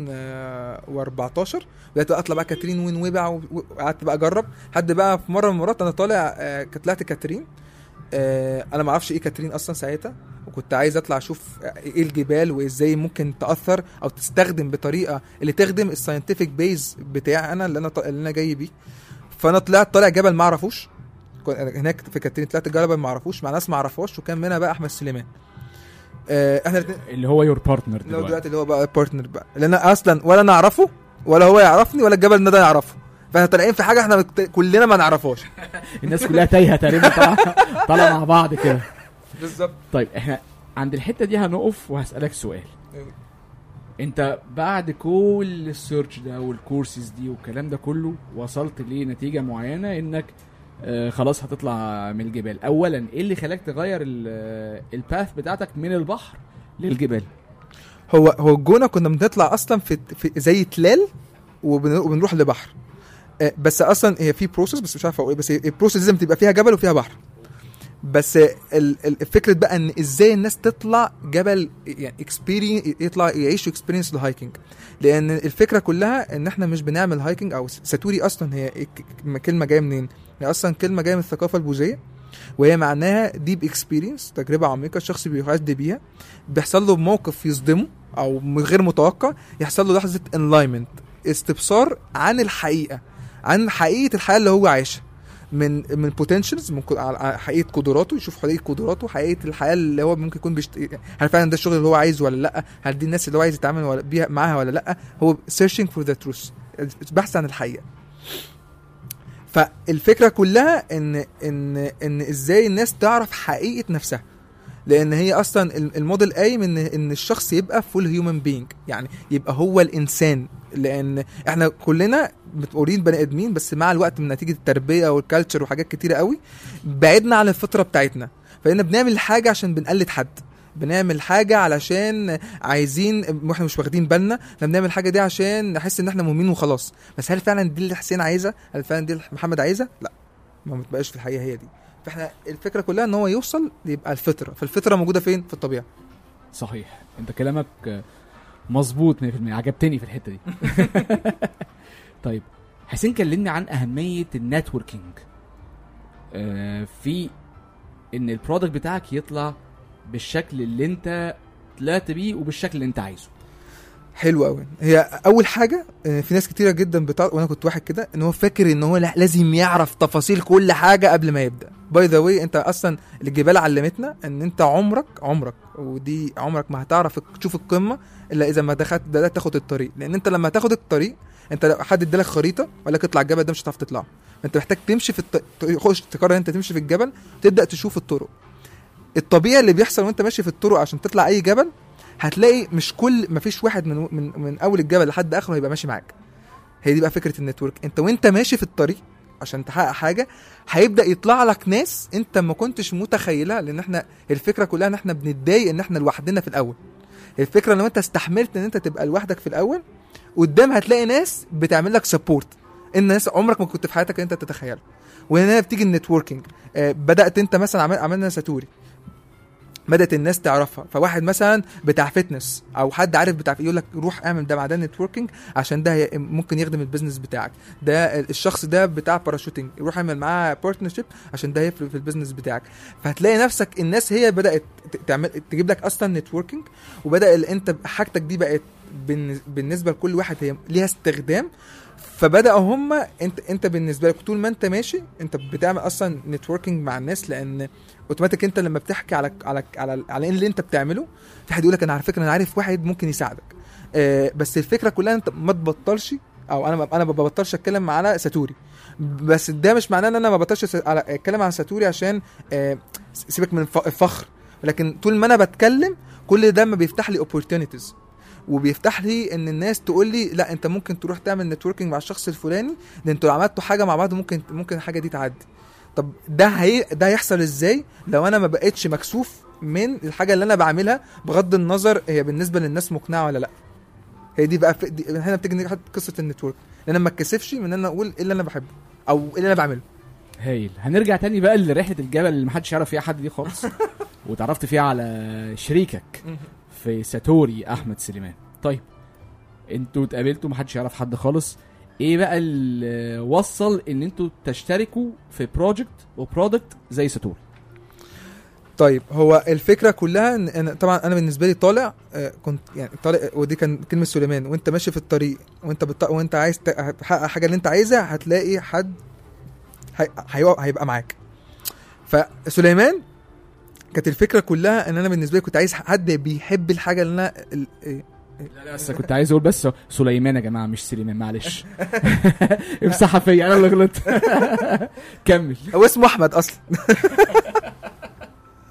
2014 بدات بقى اطلع بقى كاترين وين وبع وقعدت بقى اجرب لحد بقى في مره من المرات انا طالع آه، طلعت كاترين آه، انا ما اعرفش ايه كاترين اصلا ساعتها وكنت عايز اطلع اشوف ايه الجبال وازاي ممكن تاثر او تستخدم بطريقه اللي تخدم الساينتفك بيز بتاعي انا اللي انا ط- اللي انا جاي بيه فانا طلعت طالع جبل ما اعرفوش كنت- هناك في كاترين طلعت جبل ما اعرفوش مع ناس ما اعرفهاش وكان منها بقى احمد سليمان آه، احنا الاتنين اللي هو يور بارتنر لو دلوقتي دلوقتي اللي هو بقى بارتنر بقى لان أنا اصلا ولا انا اعرفه ولا هو يعرفني ولا الجبل ده يعرفه فاحنا طالعين في حاجه احنا بت- كلنا ما نعرفهاش الناس كلها تايهه تقريبا طالعه طالعه مع بعض كده بالظبط طيب احنا عند الحته دي هنقف وهسالك سؤال انت بعد كل السيرش ده والكورسز دي والكلام ده كله وصلت لنتيجه معينه انك آه خلاص هتطلع من الجبال اولا ايه اللي خلاك تغير الباث بتاعتك من البحر للجبال هو هو الجونه كنا بنطلع اصلا في, في زي تلال وبن- وبنروح لبحر آه، بس اصلا هي في بروسيس بس مش عارف اقول إيه، بس البروسيس لازم تبقى فيها جبل وفيها بحر بس ال- ال- فكره بقى ان ازاي الناس تطلع جبل يعني اكسبيرينس يطلع يعيشوا اكسبيرينس الهايكنج لان الفكره كلها ان احنا مش بنعمل هايكنج او ساتوري اصلا هي ك- ك- كلمه جايه منين هي اصلا كلمه جايه من الثقافه البوذيه وهي معناها ديب اكسبيرينس تجربه عميقه الشخص بيعدي بيها بيحصل له موقف يصدمه او م- غير متوقع يحصل له لحظه انلاينمنت استبصار عن الحقيقه عن حقيقه الحياه اللي هو عايشها من من بوتنشالز من ق- على- على حقيقه قدراته يشوف حقيقه قدراته حقيقه الحياه اللي هو ممكن يكون بيشت... هل فعلا ده الشغل اللي هو عايزه ولا لا هل دي الناس اللي هو عايز يتعامل ولا بيها معاها ولا لا هو searching for the truth بحث عن الحقيقه فالفكره كلها ان ان ان ازاي الناس تعرف حقيقه نفسها لان هي اصلا ال- الموديل قايم ان ان الشخص يبقى فول هيومن بينج يعني يبقى هو الانسان لان احنا كلنا متقولين بني ادمين بس مع الوقت من نتيجه التربيه والكالتشر وحاجات كتيره قوي بعدنا عن الفطره بتاعتنا فإن بنعمل حاجه عشان بنقلد حد بنعمل حاجه علشان عايزين واحنا مش واخدين بالنا احنا بنعمل الحاجه دي عشان نحس ان احنا مهمين وخلاص بس هل فعلا دي اللي حسين عايزها هل فعلا دي اللي محمد عايزها لا ما بتبقاش في الحقيقه هي دي فاحنا الفكره كلها ان هو يوصل يبقى الفطره فالفطره موجوده فين في الطبيعه صحيح انت كلامك آه، مظبوط 100% عجبتني في الحته دي طيب حسين كلمني عن اهميه النتوركينج آه، في ان البرودكت بتاعك يطلع بالشكل اللي انت طلعت بيه وبالشكل اللي انت عايزه حلو قوي هي اول حاجه آه، في ناس كتيره جدا بتاع وانا كنت واحد كده ان هو فاكر ان هو لا- لازم يعرف تفاصيل كل حاجه قبل ما يبدا باي ذا واي انت اصلا الجبال علمتنا ان انت عمرك عمرك ودي عمرك ما هتعرف تشوف القمه الا اذا ما دخلت بدات تاخد الطريق لان انت لما تاخد الطريق انت لو حد ادالك خريطه وقال لك اطلع الجبل ده مش هتعرف تطلعه انت محتاج تمشي في الط... تخش تقرر انت تمشي في الجبل تبدا تشوف الطرق الطبيعي اللي بيحصل وانت ماشي في الطرق عشان تطلع اي جبل هتلاقي مش كل مفيش واحد من من من اول الجبل لحد اخره هيبقى ماشي معاك هي دي بقى فكره النتورك انت وانت ماشي في الطريق عشان تحقق حاجه هيبدا يطلع لك ناس انت ما كنتش متخيلها لان احنا الفكره كلها ان احنا بنتضايق ان احنا لوحدنا في الاول الفكره لو انت استحملت ان انت تبقى لوحدك في الاول قدام هتلاقي ناس بتعمل لك سبورت ان ناس عمرك ما كنت في حياتك ان انت تتخيلها وهنا بتيجي النتوركينج آه بدات انت مثلا عمل عملنا ساتوري بدات الناس تعرفها فواحد مثلا بتاع فتنس او حد عارف بتاع يقول لك روح اعمل ده مع ده نتوركينج عشان ده هي- ممكن يخدم البيزنس بتاعك ده الشخص ده بتاع باراشوتنج روح اعمل معاه بارتنرشيب عشان ده هيفرق في البيزنس بتاعك فهتلاقي نفسك الناس هي بدات ت- تعمل تجيب لك اصلا نتوركينج وبدا ال- انت حاجتك دي بقت بالن- بالنسبه لكل واحد هي ليها استخدام فبداوا هم انت انت بالنسبه لك طول ما انت ماشي انت بتعمل اصلا نتوركينج مع الناس لان اوتوماتيك انت لما بتحكي على على على, على ايه اللي انت بتعمله في حد يقول لك انا على فكره انا عارف واحد ممكن يساعدك آه بس الفكره كلها انت ما تبطلش او انا انا ما ببطلش اتكلم على ساتوري بس ده مش معناه ان انا ما ببطلش س- على اتكلم على ساتوري عشان آه سيبك من الف- الفخر لكن طول ما انا بتكلم كل ده ما بيفتح لي opportunities وبيفتح لي ان الناس تقول لي لا انت ممكن تروح تعمل نتوركينج مع الشخص الفلاني ده انتوا لو عملتوا حاجه مع بعض ممكن ممكن الحاجه دي تعدي طب ده هي ده هيحصل ازاي لو انا ما بقتش مكسوف من الحاجه اللي انا بعملها بغض النظر هي بالنسبه للناس مقنعه ولا لا هي دي بقى في دي هنا بتيجي نجحت قصه النتورك لان انا ما اتكسفش من ان انا اقول ايه اللي انا بحبه او ايه اللي انا بعمله هايل هنرجع تاني بقى لرحله الجبل اللي محدش يعرف فيها حد دي خالص وتعرفت فيها على شريكك في ساتوري احمد سليمان طيب انتوا اتقابلتوا محدش يعرف حد خالص ايه بقى اللي وصل ان انتوا تشتركوا في بروجكت وبرودكت زي ساتوري طيب هو الفكره كلها ان أنا طبعا انا بالنسبه لي طالع آه، كنت يعني طالع ودي كان كلمه سليمان وانت ماشي في الطريق وانت بت... وانت عايز ت- تحقق حاجه اللي انت عايزها هتلاقي حد هي... هي... هيبقى معاك فسليمان كانت الفكره كلها ان انا بالنسبه لي كنت عايز حد بيحب الحاجه اللي انا ال... إيه، لا لا بس كنت عايز اقول بس سليمان يا جماعه مش سليمان معلش امسحها فيا انا اللي غلطت كمل هو اسمه احمد اصلا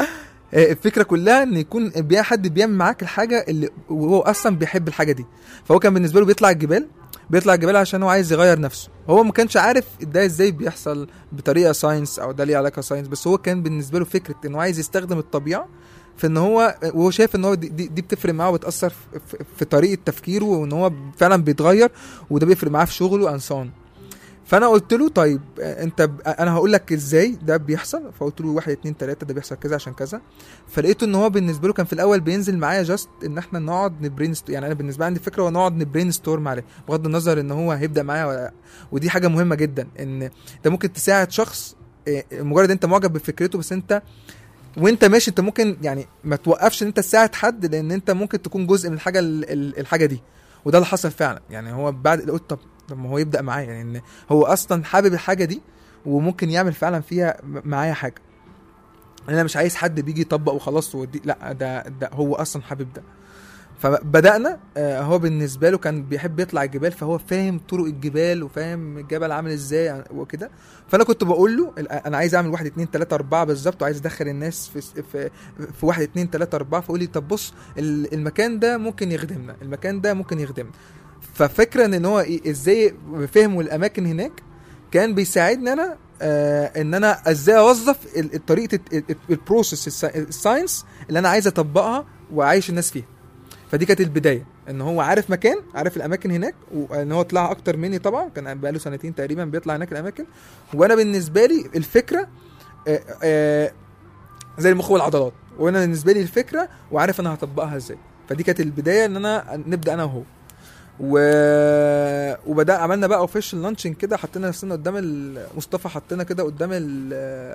آه، الفكره كلها ان يكون بي حد بيعمل معاك الحاجه اللي وهو اصلا بيحب الحاجه دي فهو كان بالنسبه له بيطلع الجبال بيطلع الجبال عشان هو عايز يغير نفسه هو ما كانش عارف ده ازاي بيحصل بطريقه ساينس او ده ليه علاقه ساينس بس هو كان بالنسبه له فكره انه عايز يستخدم الطبيعه في ان هو وهو شايف ان هو دي, دي, دي بتفرق معاه وبتاثر في, في, في طريقه تفكيره وان هو فعلا بيتغير وده بيفرق معاه في شغله and so on. فانا قلت له طيب آه، انت ب... انا هقول لك ازاي ده بيحصل فقلت له واحد اتنين تلاته ده بيحصل كذا عشان كذا فلقيته ان هو بالنسبه له كان في الاول بينزل معايا جاست ان احنا نقعد نبرين يعني انا بالنسبه لي عندي فكره ونقعد نبرين ستورم عليه بغض النظر ان هو هيبدا معايا ولا لا ودي حاجه مهمه جدا ان انت ممكن تساعد شخص آه، مجرد انت معجب بفكرته بس انت وانت ماشي انت ممكن يعني ما توقفش ان انت تساعد حد لان انت ممكن تكون جزء من الحاجه ال- ال- الحاجه دي وده اللي حصل فعلا يعني هو بعد قلت طب طب ما هو يبدا معايا يعني ان هو اصلا حابب الحاجه دي وممكن يعمل فعلا فيها م- معايا حاجه انا مش عايز حد بيجي يطبق وخلاص ودي لا ده ده هو اصلا حابب ده فبدانا آه، هو بالنسبه له كان بيحب يطلع الجبال فهو فاهم طرق الجبال وفاهم الجبل عامل ازاي وكده فانا كنت بقول له ال- انا عايز اعمل واحد اتنين تلاته اربعه بالظبط وعايز ادخل الناس في في في واحد اتنين تلاته اربعه فقول لي طب بص ال- المكان ده ممكن يخدمنا المكان ده ممكن يخدمنا ففكره ان هو إيه- ازاي فهموا الاماكن هناك كان بيساعدني انا آه ان انا ازاي اوظف ال- ال- طريقه ال- ال- البروسيس السا- الساينس اللي انا عايز اطبقها واعيش الناس فيها فدي كانت البدايه ان هو عارف مكان عارف الاماكن هناك وان هو طلع اكتر مني طبعا كان بقاله سنتين تقريبا بيطلع هناك الاماكن وانا بالنسبه لي الفكره آه آه زي المخ والعضلات وانا بالنسبه لي الفكره وعارف انا هطبقها ازاي فدي كانت البدايه ان انا نبدا انا وهو و... وبدا عملنا بقى اوفيشال لانشنج كده حطينا نفسنا قدام ال- مصطفى حطينا كده قدام ال...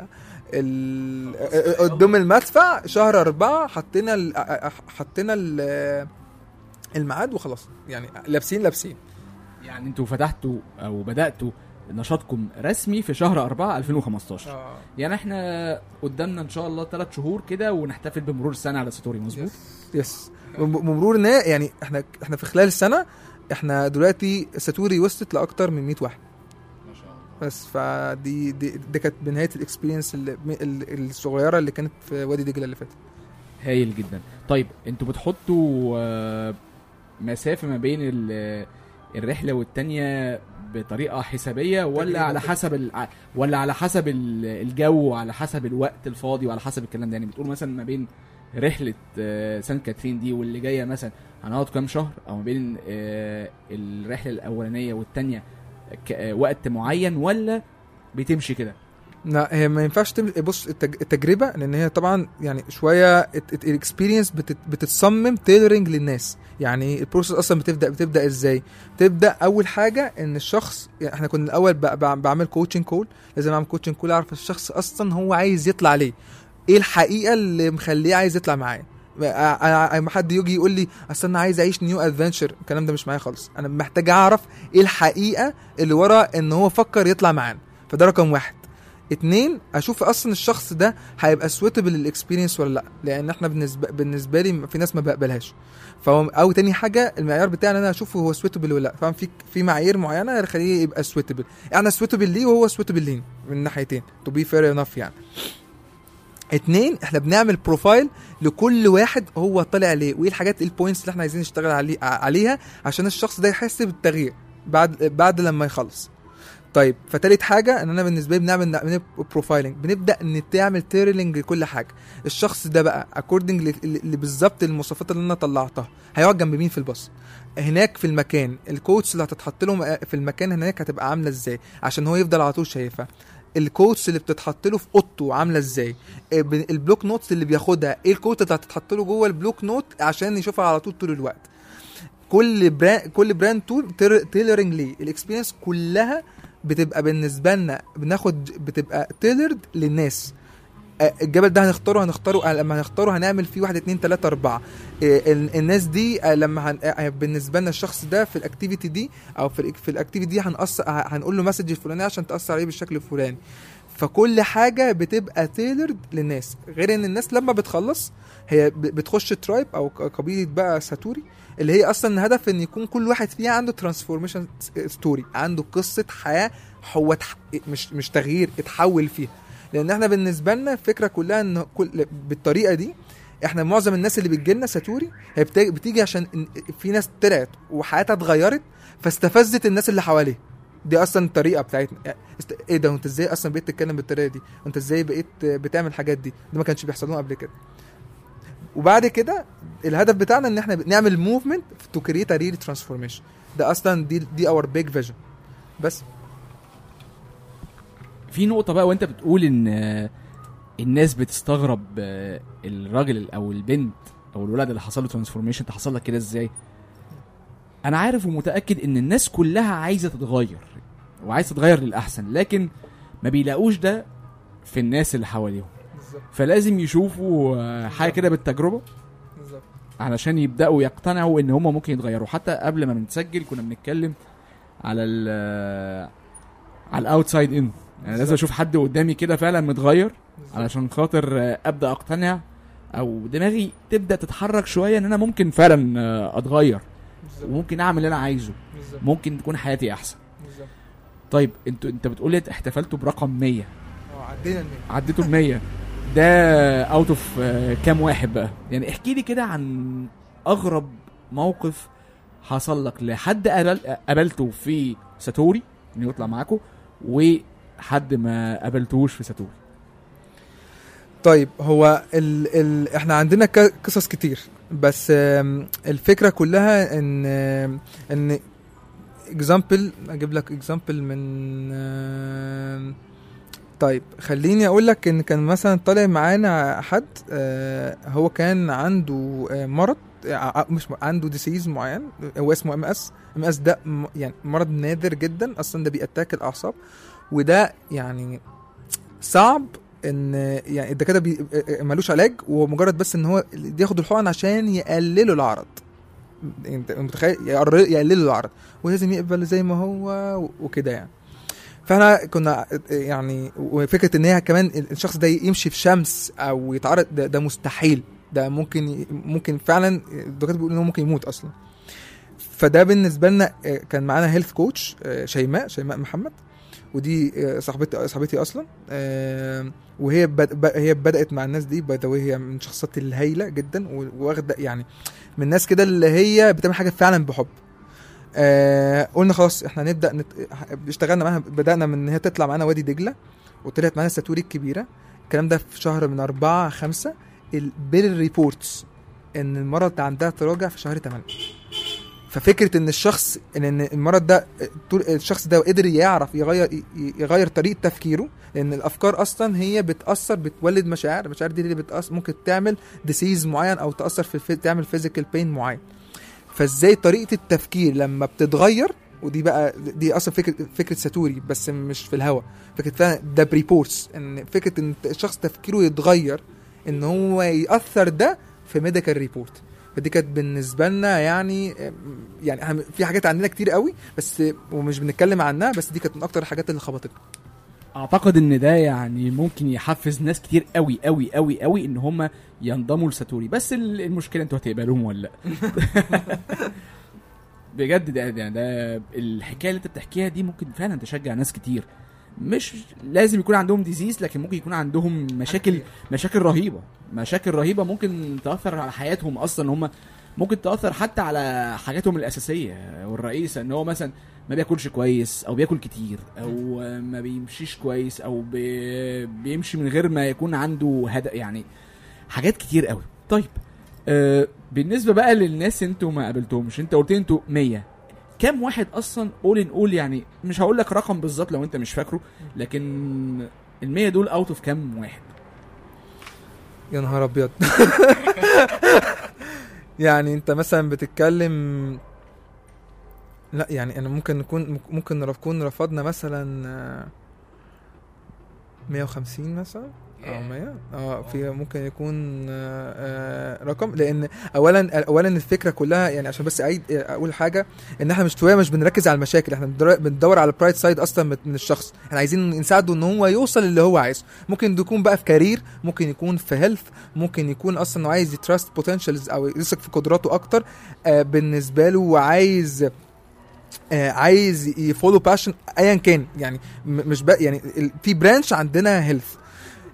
ال... قدام المدفع شهر أربعة حطينا ال... حطينا ال... الميعاد وخلاص يعني لابسين لابسين يعني انتوا فتحتوا او بداتوا نشاطكم رسمي في شهر 4 2015 يعني احنا قدامنا ان شاء الله ثلاث شهور كده ونحتفل بمرور السنه على ساتوري مظبوط يس بمرور ان يعني احنا احنا في خلال السنه احنا دلوقتي ساتوري وصلت لاكتر من 100 واحد ما شاء الله بس فدي دي, دي كانت بنهايه الاكسبيرينس اللي- ال- الصغيره اللي كانت في وادي دجله اللي فاتت هايل جدا طيب انتوا بتحطوا آه، مسافه ما بين ال- الرحله والتانية بطريقه حسابيه ولا تقريباً على كده. حسب ال... ولا على حسب ال- الجو وعلى حسب الوقت الفاضي وعلى حسب الكلام ده يعني بتقول مثلا ما بين رحله آه، سان كاترين دي واللي جايه مثلا هنقعد كام شهر او ما بين آه، الرحله الاولانيه والتانية ك- آه، وقت معين ولا بتمشي كده لا هي ما ينفعش تم... بص التج... التجربه لان هي طبعا يعني شويه الاكسبيرينس بتت... بتتصمم تيلرنج للناس يعني البروسيس اصلا بتبدا بتبدا ازاي بتبدا اول حاجه ان الشخص يعني احنا كنا الاول ب... ب... بعمل كوتشنج كول لازم اعمل كوتشنج كول اعرف الشخص اصلا هو عايز يطلع ليه ايه الحقيقه اللي مخليه عايز يطلع معايا انا لما حد يجي يقول لي اصل انا عايز اعيش نيو ادفنتشر الكلام ده مش معايا خالص انا محتاج اعرف ايه الحقيقه اللي ورا ان هو فكر يطلع معانا فده رقم واحد اتنين اشوف اصلا الشخص ده هيبقى سويتبل للاكسبيرينس ولا لا لان احنا بالنسبه بالنسبه لي في ناس ما بقبلهاش فهو او تاني حاجه المعيار بتاعي ان انا اشوفه هو سويتبل ولا لا فاهم في في معايير معينه تخليه يبقى سويتبل انا سويتبل ليه وهو سويتبل ليه من ناحيتين تو بي فير انف يعني اتنين احنا بنعمل بروفايل لكل واحد هو طالع ليه وايه الحاجات ايه البوينتس اللي احنا عايزين نشتغل عليه عليها عشان الشخص ده يحس بالتغيير بعد بعد لما يخلص طيب فتالت حاجه ان انا بالنسبه لي بنعمل بنعمل بروفايلنج بنبدا نعمل تيرلينج لكل حاجه الشخص ده بقى اكوردنج بالظبط المواصفات اللي انا طلعتها هيقعد جنب مين في الباص هناك في المكان الكوتس اللي هتتحط لهم في المكان هناك هتبقى عامله ازاي عشان هو يفضل على طول شايفها الكوتس اللي بتتحط له في اوضته عامله ازاي إيه البلوك نوتس اللي بياخدها ايه الكوت اللي هتتحط له جوه البلوك نوت عشان يشوفها على طول طول الوقت كل براند كل براند تول تيلرنج ليه الاكسبيرينس كلها بتبقى بالنسبه لنا بناخد بتبقى تيلرد للناس آه، الجبل ده هنختاره هنختاره آه، لما هنختاره هنعمل فيه واحد اتنين تلاته اربعه آه، ال- الناس دي آه، لما هن... آه، بالنسبه لنا الشخص ده في الاكتيفيتي دي او في ال- في الاكتيفيتي دي هنقص ه- هنقول له مسج الفلاني عشان تاثر عليه بالشكل الفلاني فكل حاجه بتبقى تيلرد للناس غير ان الناس لما بتخلص هي ب- بتخش ترايب او ق- قبيله بقى ساتوري اللي هي اصلا الهدف ان يكون كل واحد فيها عنده ترانسفورميشن ستوري عنده قصه حياه هو تح... مش مش تغيير اتحول فيها لان احنا بالنسبه لنا الفكره كلها ان كل بالطريقه دي احنا معظم الناس اللي بتجي لنا ساتوري هي بتا- بتيجي عشان إن- في ناس طلعت وحياتها اتغيرت فاستفزت الناس اللي حواليها دي اصلا الطريقه بتاعتنا يعني است... ايه ده وانت ازاي اصلا بقيت تتكلم بالطريقه دي وانت ازاي بقيت بتعمل الحاجات دي ده ما كانش بيحصل لهم قبل كده وبعد كده الهدف بتاعنا ان احنا نعمل موفمنت تو كريت ا ريل ترانسفورميشن ده اصلا دي دي اور بيج فيجن بس في نقطة بقى وانت بتقول ان آه، الناس بتستغرب آه، الراجل او البنت او الولد اللي حصل له ترانسفورميشن انت حصل لك كده ازاي انا عارف ومتاكد ان الناس كلها عايزه تتغير وعايزه تتغير للاحسن لكن ما بيلاقوش ده في الناس اللي حواليهم بالظبط فلازم يشوفوا آه، حاجه كده بالتجربه بالظبط علشان يبداوا يقتنعوا ان هم ممكن يتغيروا حتى قبل ما بنسجل كنا بنتكلم على ال على الاوتسايد ان يعني لازم اشوف حد قدامي كده فعلا متغير علشان خاطر آه، ابدا اقتنع او دماغي تبدا تتحرك شويه ان انا ممكن فعلا آه، اتغير وممكن اعمل اللي انا عايزه بالظبط ممكن تكون حياتي احسن بالظبط طيب انت انت بتقول لي احتفلتوا برقم 100 اه عدينا المية. عديتوا ال 100 ده اوت اوف كام واحد بقى يعني احكي لي كده عن اغرب موقف حصل لك لحد قابل- قابلته في ساتوري انه يطلع معاكم وحد ما قابلتوش في ساتوري طيب هو ال ال احنا عندنا ك- قصص كتير بس آم، الفكره كلها ان آم، ان اكزامبل اجيب لك اكزامبل من آم، طيب خليني اقول لك ان كان مثلا طالع معانا حد آه، هو كان عنده آه، مرض آه، مش م- عنده ديسيز معين هو اسمه ام اس ام اس ده م- يعني مرض نادر جدا اصلا ده بيأتاك الاعصاب وده يعني صعب ان يعني الدكاتره بي... ملوش علاج ومجرد بس ان هو ياخد الحقن عشان يقللوا العرض انت متخيل يقر- يقللوا العرض ولازم يقبل زي ما هو و- وكده يعني فاحنا كنا يعني وفكره ان هي كمان الشخص ده يمشي في شمس او يتعرض ده, ده مستحيل ده ممكن ي- ممكن فعلا الدكاتره بيقولوا ان هو ممكن يموت اصلا فده بالنسبه لنا آه، كان معانا هيلث كوتش شيماء شيماء محمد ودي آه، صاحبتي صاحبتي اصلا آه، وهي بد... ب- هي بدات مع الناس دي باي ذا هي من الشخصيات الهايله جدا و- واخده يعني من الناس كده اللي هي بتعمل حاجه فعلا بحب آه قلنا خلاص احنا نبدا نت... اشتغلنا معاها بدانا من ان هي تطلع معانا وادي دجله وطلعت معانا الساتوري الكبيره الكلام ده في شهر من أربعة خمسة بالريبورتس ان المرض ده عندها تراجع في شهر 8 ففكره ان الشخص ان إن المرض ده طول الشخص ده قدر يعرف يغير يغير طريقه تفكيره لان الافكار اصلا هي بتاثر بتولد مشاعر المشاعر دي اللي بتأثر ممكن تعمل ديسيز معين او تاثر في الفي... تعمل فيزيكال بين معين فازاي طريقه التفكير لما بتتغير ودي بقى دي اصلا فكره فكره ساتوري بس مش في الهوا فكره فعلا ده بريبورتس ان فكره ان الشخص تفكيره يتغير ان هو ياثر ده في ميديكال ريبورت فدي كانت بالنسبه لنا يعني يعني احنا في حاجات عندنا كتير قوي بس ومش بنتكلم عنها بس دي كانت من اكتر الحاجات اللي خبطتنا اعتقد ان ده يعني ممكن يحفز ناس كتير قوي قوي قوي قوي ان هم ينضموا لساتوري بس ال- المشكله انتوا هتقبلوهم ولا لا بجد ده ده, ده الحكايه اللي انت بتحكيها دي ممكن فعلا تشجع ناس كتير مش لازم يكون عندهم ديزيز لكن ممكن يكون عندهم مشاكل مشاكل رهيبه مشاكل رهيبه ممكن تاثر على حياتهم اصلا هم ممكن تاثر حتى على حاجاتهم الاساسيه والرئيسه ان هو مثلا ما بياكلش كويس او بياكل كتير او ما بيمشيش كويس او بي بيمشي من غير ما يكون عنده هدف يعني حاجات كتير قوي طيب آه بالنسبه بقى للناس انتوا ما قابلتهمش انت قلت لي انتوا 100 كام واحد اصلا قول نقول يعني مش هقول لك رقم بالظبط لو انت مش فاكره لكن ال 100 دول اوت اوف كام واحد يا نهار ابيض يعني انت مثلا بتتكلم لا يعني انا ممكن نكون ممكن نكون رفضنا مثلا آه، 150 مثلا اه 100 اه في ممكن يكون آه، آه، رقم لان اولا اولا الفكره كلها يعني عشان بس اعيد اقول حاجه ان احنا مش شويه مش بنركز على المشاكل احنا بندر- بندور على البرايت سايد اصلا من- من الشخص احنا عايزين نساعده ان هو يوصل اللي هو عايزه ممكن يكون بقى في كارير ممكن يكون في هيلث ممكن يكون اصلا انه عايز يتراست بوتنشالز او يثق في قدراته اكتر آه بالنسبه له وعايز آه عايز يفولو باشن ايا كان يعني م- مش بقى يعني ال- في برانش عندنا هيلث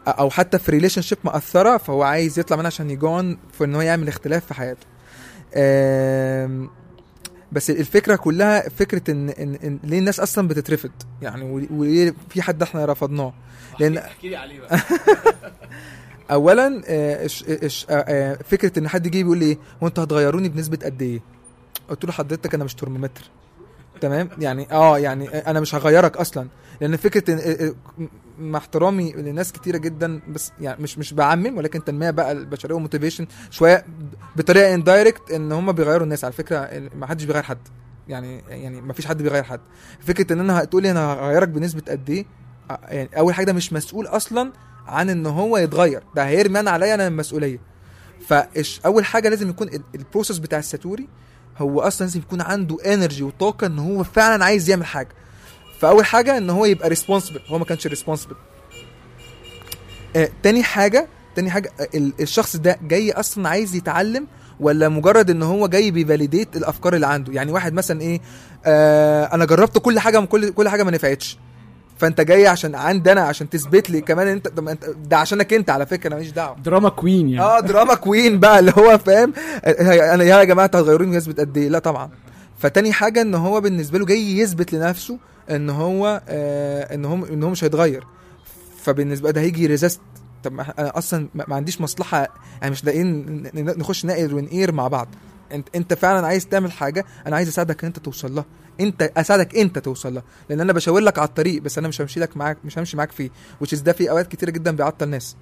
او حتى في ريليشن شيب مأثره فهو عايز يطلع منها عشان يجون في ان هو يعمل اختلاف في حياته آم، بس الفكره كلها فكره ان, إن, إن ليه الناس اصلا بتترفض يعني وليه- وليه في حد احنا رفضناه لان احكي لي عليه بقى اولا آه، إش إش آه، آه، فكره ان حد يجي يقول لي ايه هو انتوا هتغيروني بنسبه قد ايه قلت له حضرتك انا مش ترمومتر تمام يعني اه يعني انا مش هغيرك اصلا لان فكره إن آه، آه، مع احترامي لناس كتيره جدا بس يعني مش مش بعمم ولكن تنميه بقى البشريه وموتيفيشن شويه بطريقه اندايركت ان هم بيغيروا الناس على فكره ما حدش بيغير حد يعني يعني ما فيش حد بيغير حد فكره ان انا هتقولي انا هغيرك بنسبه قد ايه آه، يعني اول حاجه ده مش مسؤول اصلا عن ان هو يتغير ده هيرمي انا عليا انا المسؤوليه فايش اول حاجه لازم يكون ال- البروسيس بتاع الساتوري هو اصلا لازم يكون عنده انرجي وطاقه ان هو فعلا عايز يعمل حاجه فاول حاجه ان هو يبقى ريسبونسبل هو ما كانش ريسبونسبل آه تاني حاجه تاني حاجه آه، ال- الشخص ده جاي اصلا عايز يتعلم ولا مجرد ان هو جاي بيفاليديت الافكار اللي عنده يعني واحد مثلا ايه آه انا جربت كل حاجه من كل كل حاجه ما نفعتش فانت جاي عشان عندي انا عشان تثبت لي كمان انت طب انت ده عشانك انت على فكره انا ماليش دعوه دراما كوين يعني اه دراما كوين بقى اللي هو فاهم آه، انا يا جماعه انتوا هتغيروني بنسبه قد ايه لا طبعا فتاني حاجه ان هو بالنسبه له جاي يثبت لنفسه ان هو آه ان هو ان هو مش هيتغير فبالنسبه ده هيجي ريزيست طب ما انا اصلا ما ما عنديش مصلحه يعني مش لاقيين ن- ن- نخش نقر ونقير مع بعض انت انت فعلا عايز تعمل حاجه انا عايز اساعدك ان انت توصل لها انت اساعدك انت توصل لها لان انا بشاور لك على الطريق بس انا مش همشي لك معاك مش همشي معاك فيه which is ده في اوقات كتيره جدا بيعطل ناس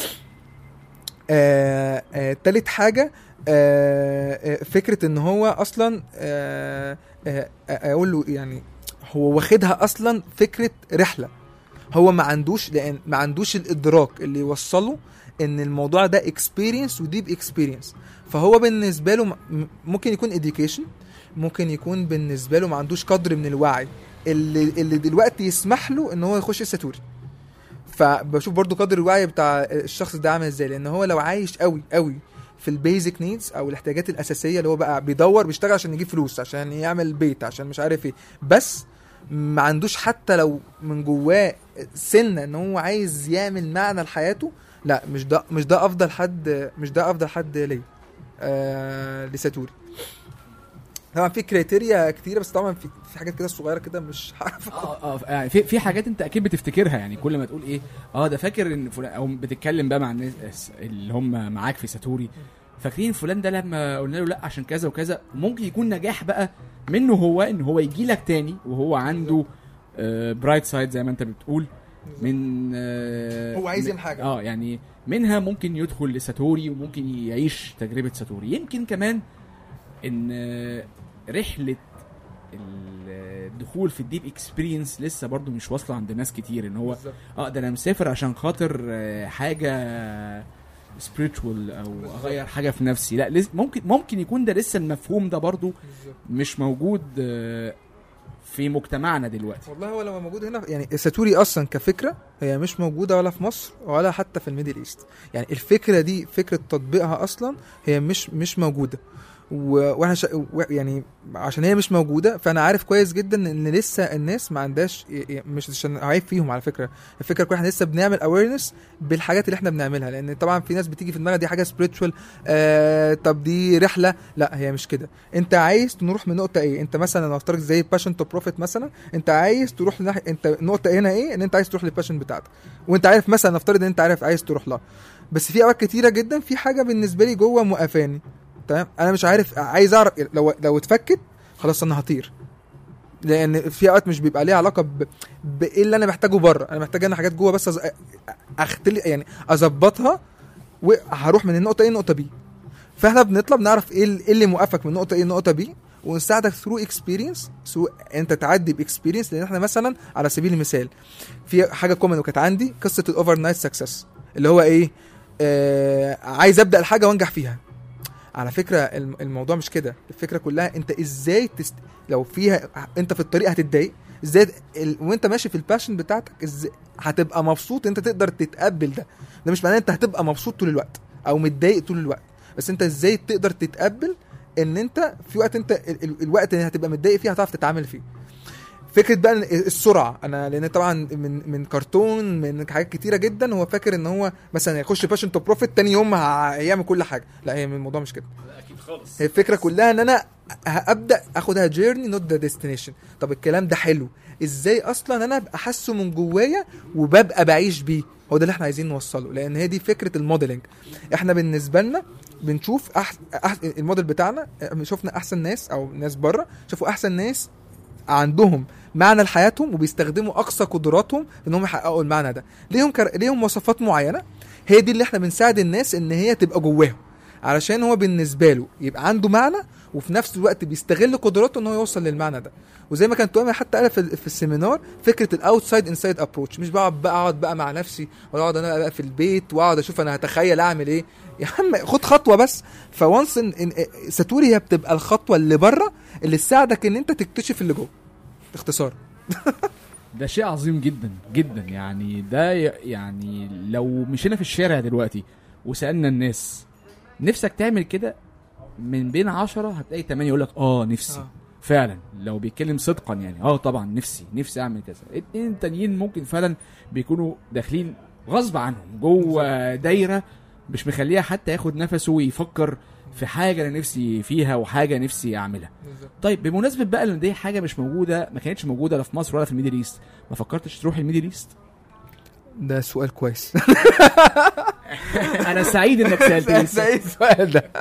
آه آه تالت حاجه آه آه فكره ان هو اصلا آه آه آه اقول له يعني هو واخدها اصلا فكره رحله هو ما عندوش لان ما عندوش الادراك اللي يوصله ان الموضوع ده اكسبيرينس وديب اكسبيرينس فهو بالنسبه له م- ممكن يكون education ممكن يكون بالنسبه له ما عندوش قدر من الوعي اللي اللي دلوقتي يسمح له ان هو يخش الساتوري فبشوف برضو قدر الوعي بتاع الشخص ده عامل ازاي لان هو لو عايش قوي قوي في البيزك نيدز او الاحتياجات الاساسيه اللي هو بقى بيدور بيشتغل عشان يجيب فلوس عشان يعمل بيت عشان مش عارف ايه بس ما عندوش حتى لو من جواه سنه ان هو عايز يعمل معنى لحياته لا مش ده مش ده افضل حد مش ده افضل حد ليا آه لساتوري طبعا في كريتيريا كتيره بس طبعا في في حاجات كده صغيره كده مش عارف اه اه يعني في في حاجات انت اكيد بتفتكرها يعني كل ما تقول ايه اه ده فاكر ان فلان او بتتكلم بقى مع الناس اللي هم معاك في ساتوري فاكرين فلان ده لما قلنا له لا عشان كذا وكذا ممكن يكون نجاح بقى منه هو ان هو يجي لك تاني وهو عنده برايت سايد زي ما انت بتقول من آه هو عايز من- يعمل حاجة. اه يعني منها ممكن يدخل لساتوري وممكن يعيش تجربه ساتوري يمكن كمان ان آه، رحله الدخول في الديب اكسبيرينس لسه برضو مش واصله عند ناس كتير ان هو بالظبط. اه ده انا مسافر عشان خاطر آه، حاجه سبiritual او اغير حاجه في نفسي لا لس- ممكن ممكن يكون ده لسه المفهوم ده برضو بالظبط. مش موجود آه، في مجتمعنا دلوقتي والله هو لو موجود هنا يعني ساتوري اصلا كفكره هي مش موجوده ولا في مصر ولا حتى في الميدل ايست يعني الفكره دي فكره تطبيقها اصلا هي مش مش موجوده و- واحنا شا... و- يعني عشان هي مش موجوده فانا عارف كويس جدا ان لسه الناس ما عندهاش ي- ي- مش عشان عيب فيهم على فكره الفكره كلها احنا لسه بنعمل اويرنس بالحاجات اللي احنا بنعملها لان طبعا في ناس بتيجي في دماغها دي حاجه سبiritual آه طب دي رحله لا هي مش كده انت عايز نروح من نقطه ايه انت مثلا نفترض زي باشن تو بروفيت مثلا انت عايز تروح لناحيه انت نقطه هنا ايه ان انت عايز تروح للباشن بتاعتك وانت عارف مثلا نفترض ان انت عارف عايز تروح لها بس في اوقات كتيره جدا في حاجه بالنسبه لي جوه موقفاني تمام انا مش عارف عايز اعرف لو لو اتفكت خلاص انا هطير لان في اوقات مش بيبقى ليها علاقه ب... بايه اللي انا محتاجه بره انا محتاج انا حاجات جوه بس أز... اختلي يعني اظبطها وهروح من النقطه ايه للنقطه بي فاحنا بنطلع بنعرف ايه ال- إيه اللي موقفك من نقطه ايه لنقطه بي ونساعدك ثرو اكسبيرينس سو انت تعدي باكسبيرينس لان احنا مثلا على سبيل المثال في حاجه كومن وكانت عندي قصه الاوفر نايت سكسس اللي هو ايه آه عايز ابدا الحاجه وانجح فيها على فكره الم- الموضوع مش كده الفكره كلها انت ازاي تست... لو فيها انت في الطريق هتتضايق ازاي ال... وانت ماشي في الباشن بتاعتك ازاي هتبقى مبسوط انت تقدر تتقبل ده ده مش معناه انت هتبقى مبسوط طول الوقت او متضايق طول الوقت بس انت ازاي تقدر تتقبل ان انت في وقت انت ال... ال... الوقت اللي هتبقى متضايق فيه هتعرف تتعامل فيه فكره بقى إن السرعه انا لان طبعا من من كرتون من حاجات كتيره جدا هو فاكر ان هو مثلا يخش باشن تو بروفيت تاني يوم ه- هيعمل كل حاجه لا هي الموضوع مش كده اكيد خالص هي الفكره كلها ان انا هبدا اخدها جيرني نوت ذا ديستنيشن طب الكلام ده حلو ازاي اصلا انا ابقى حاسه من جوايا وببقى بعيش بيه هو ده اللي احنا عايزين نوصله لان هي دي فكره الموديلنج احنا بالنسبه لنا بنشوف أح... أح... الموديل بتاعنا شفنا احسن ناس او ناس بره شافوا احسن ناس عندهم معنى لحياتهم وبيستخدموا اقصى قدراتهم ان هم يحققوا المعنى ده ليهم كر... ليهم مواصفات معينه هي دي اللي احنا بنساعد الناس ان هي تبقى جواهم علشان هو بالنسبه له يبقى عنده معنى وفي نفس الوقت بيستغل قدراته ان هو يوصل للمعنى ده وزي ما كانت توامي حتى قالها في, في السيمينار فكره الاوتسايد انسايد ابروتش مش بقعد بقى اقعد بقى مع نفسي ولا اقعد انا بقى في البيت واقعد اشوف انا هتخيل اعمل ايه يا عم خد خطوه بس فوانس ان إن ساتوري هي بتبقى الخطوه اللي بره اللي تساعدك ان انت تكتشف اللي جوه باختصار ده شيء عظيم جدا جدا يعني ده ي- يعني لو مشينا في الشارع دلوقتي وسالنا الناس نفسك تعمل كده من بين عشرة هتلاقي تمانية يقول لك اه نفسي آه. فعلا لو بيتكلم صدقا يعني اه طبعا نفسي نفسي اعمل كذا اتنين تانيين ممكن فعلا بيكونوا داخلين غصب عنهم جوه دايره مش مخليها حتى ياخد نفسه ويفكر في حاجه انا نفسي فيها وحاجه نفسي اعملها طيب بمناسبه بقى ان دي حاجه مش موجوده ما كانتش موجوده لا في مصر ولا في الميدل ايست ما فكرتش تروح الميدل ايست ده سؤال كويس انا سعيد انك سالتني ايه السؤال ده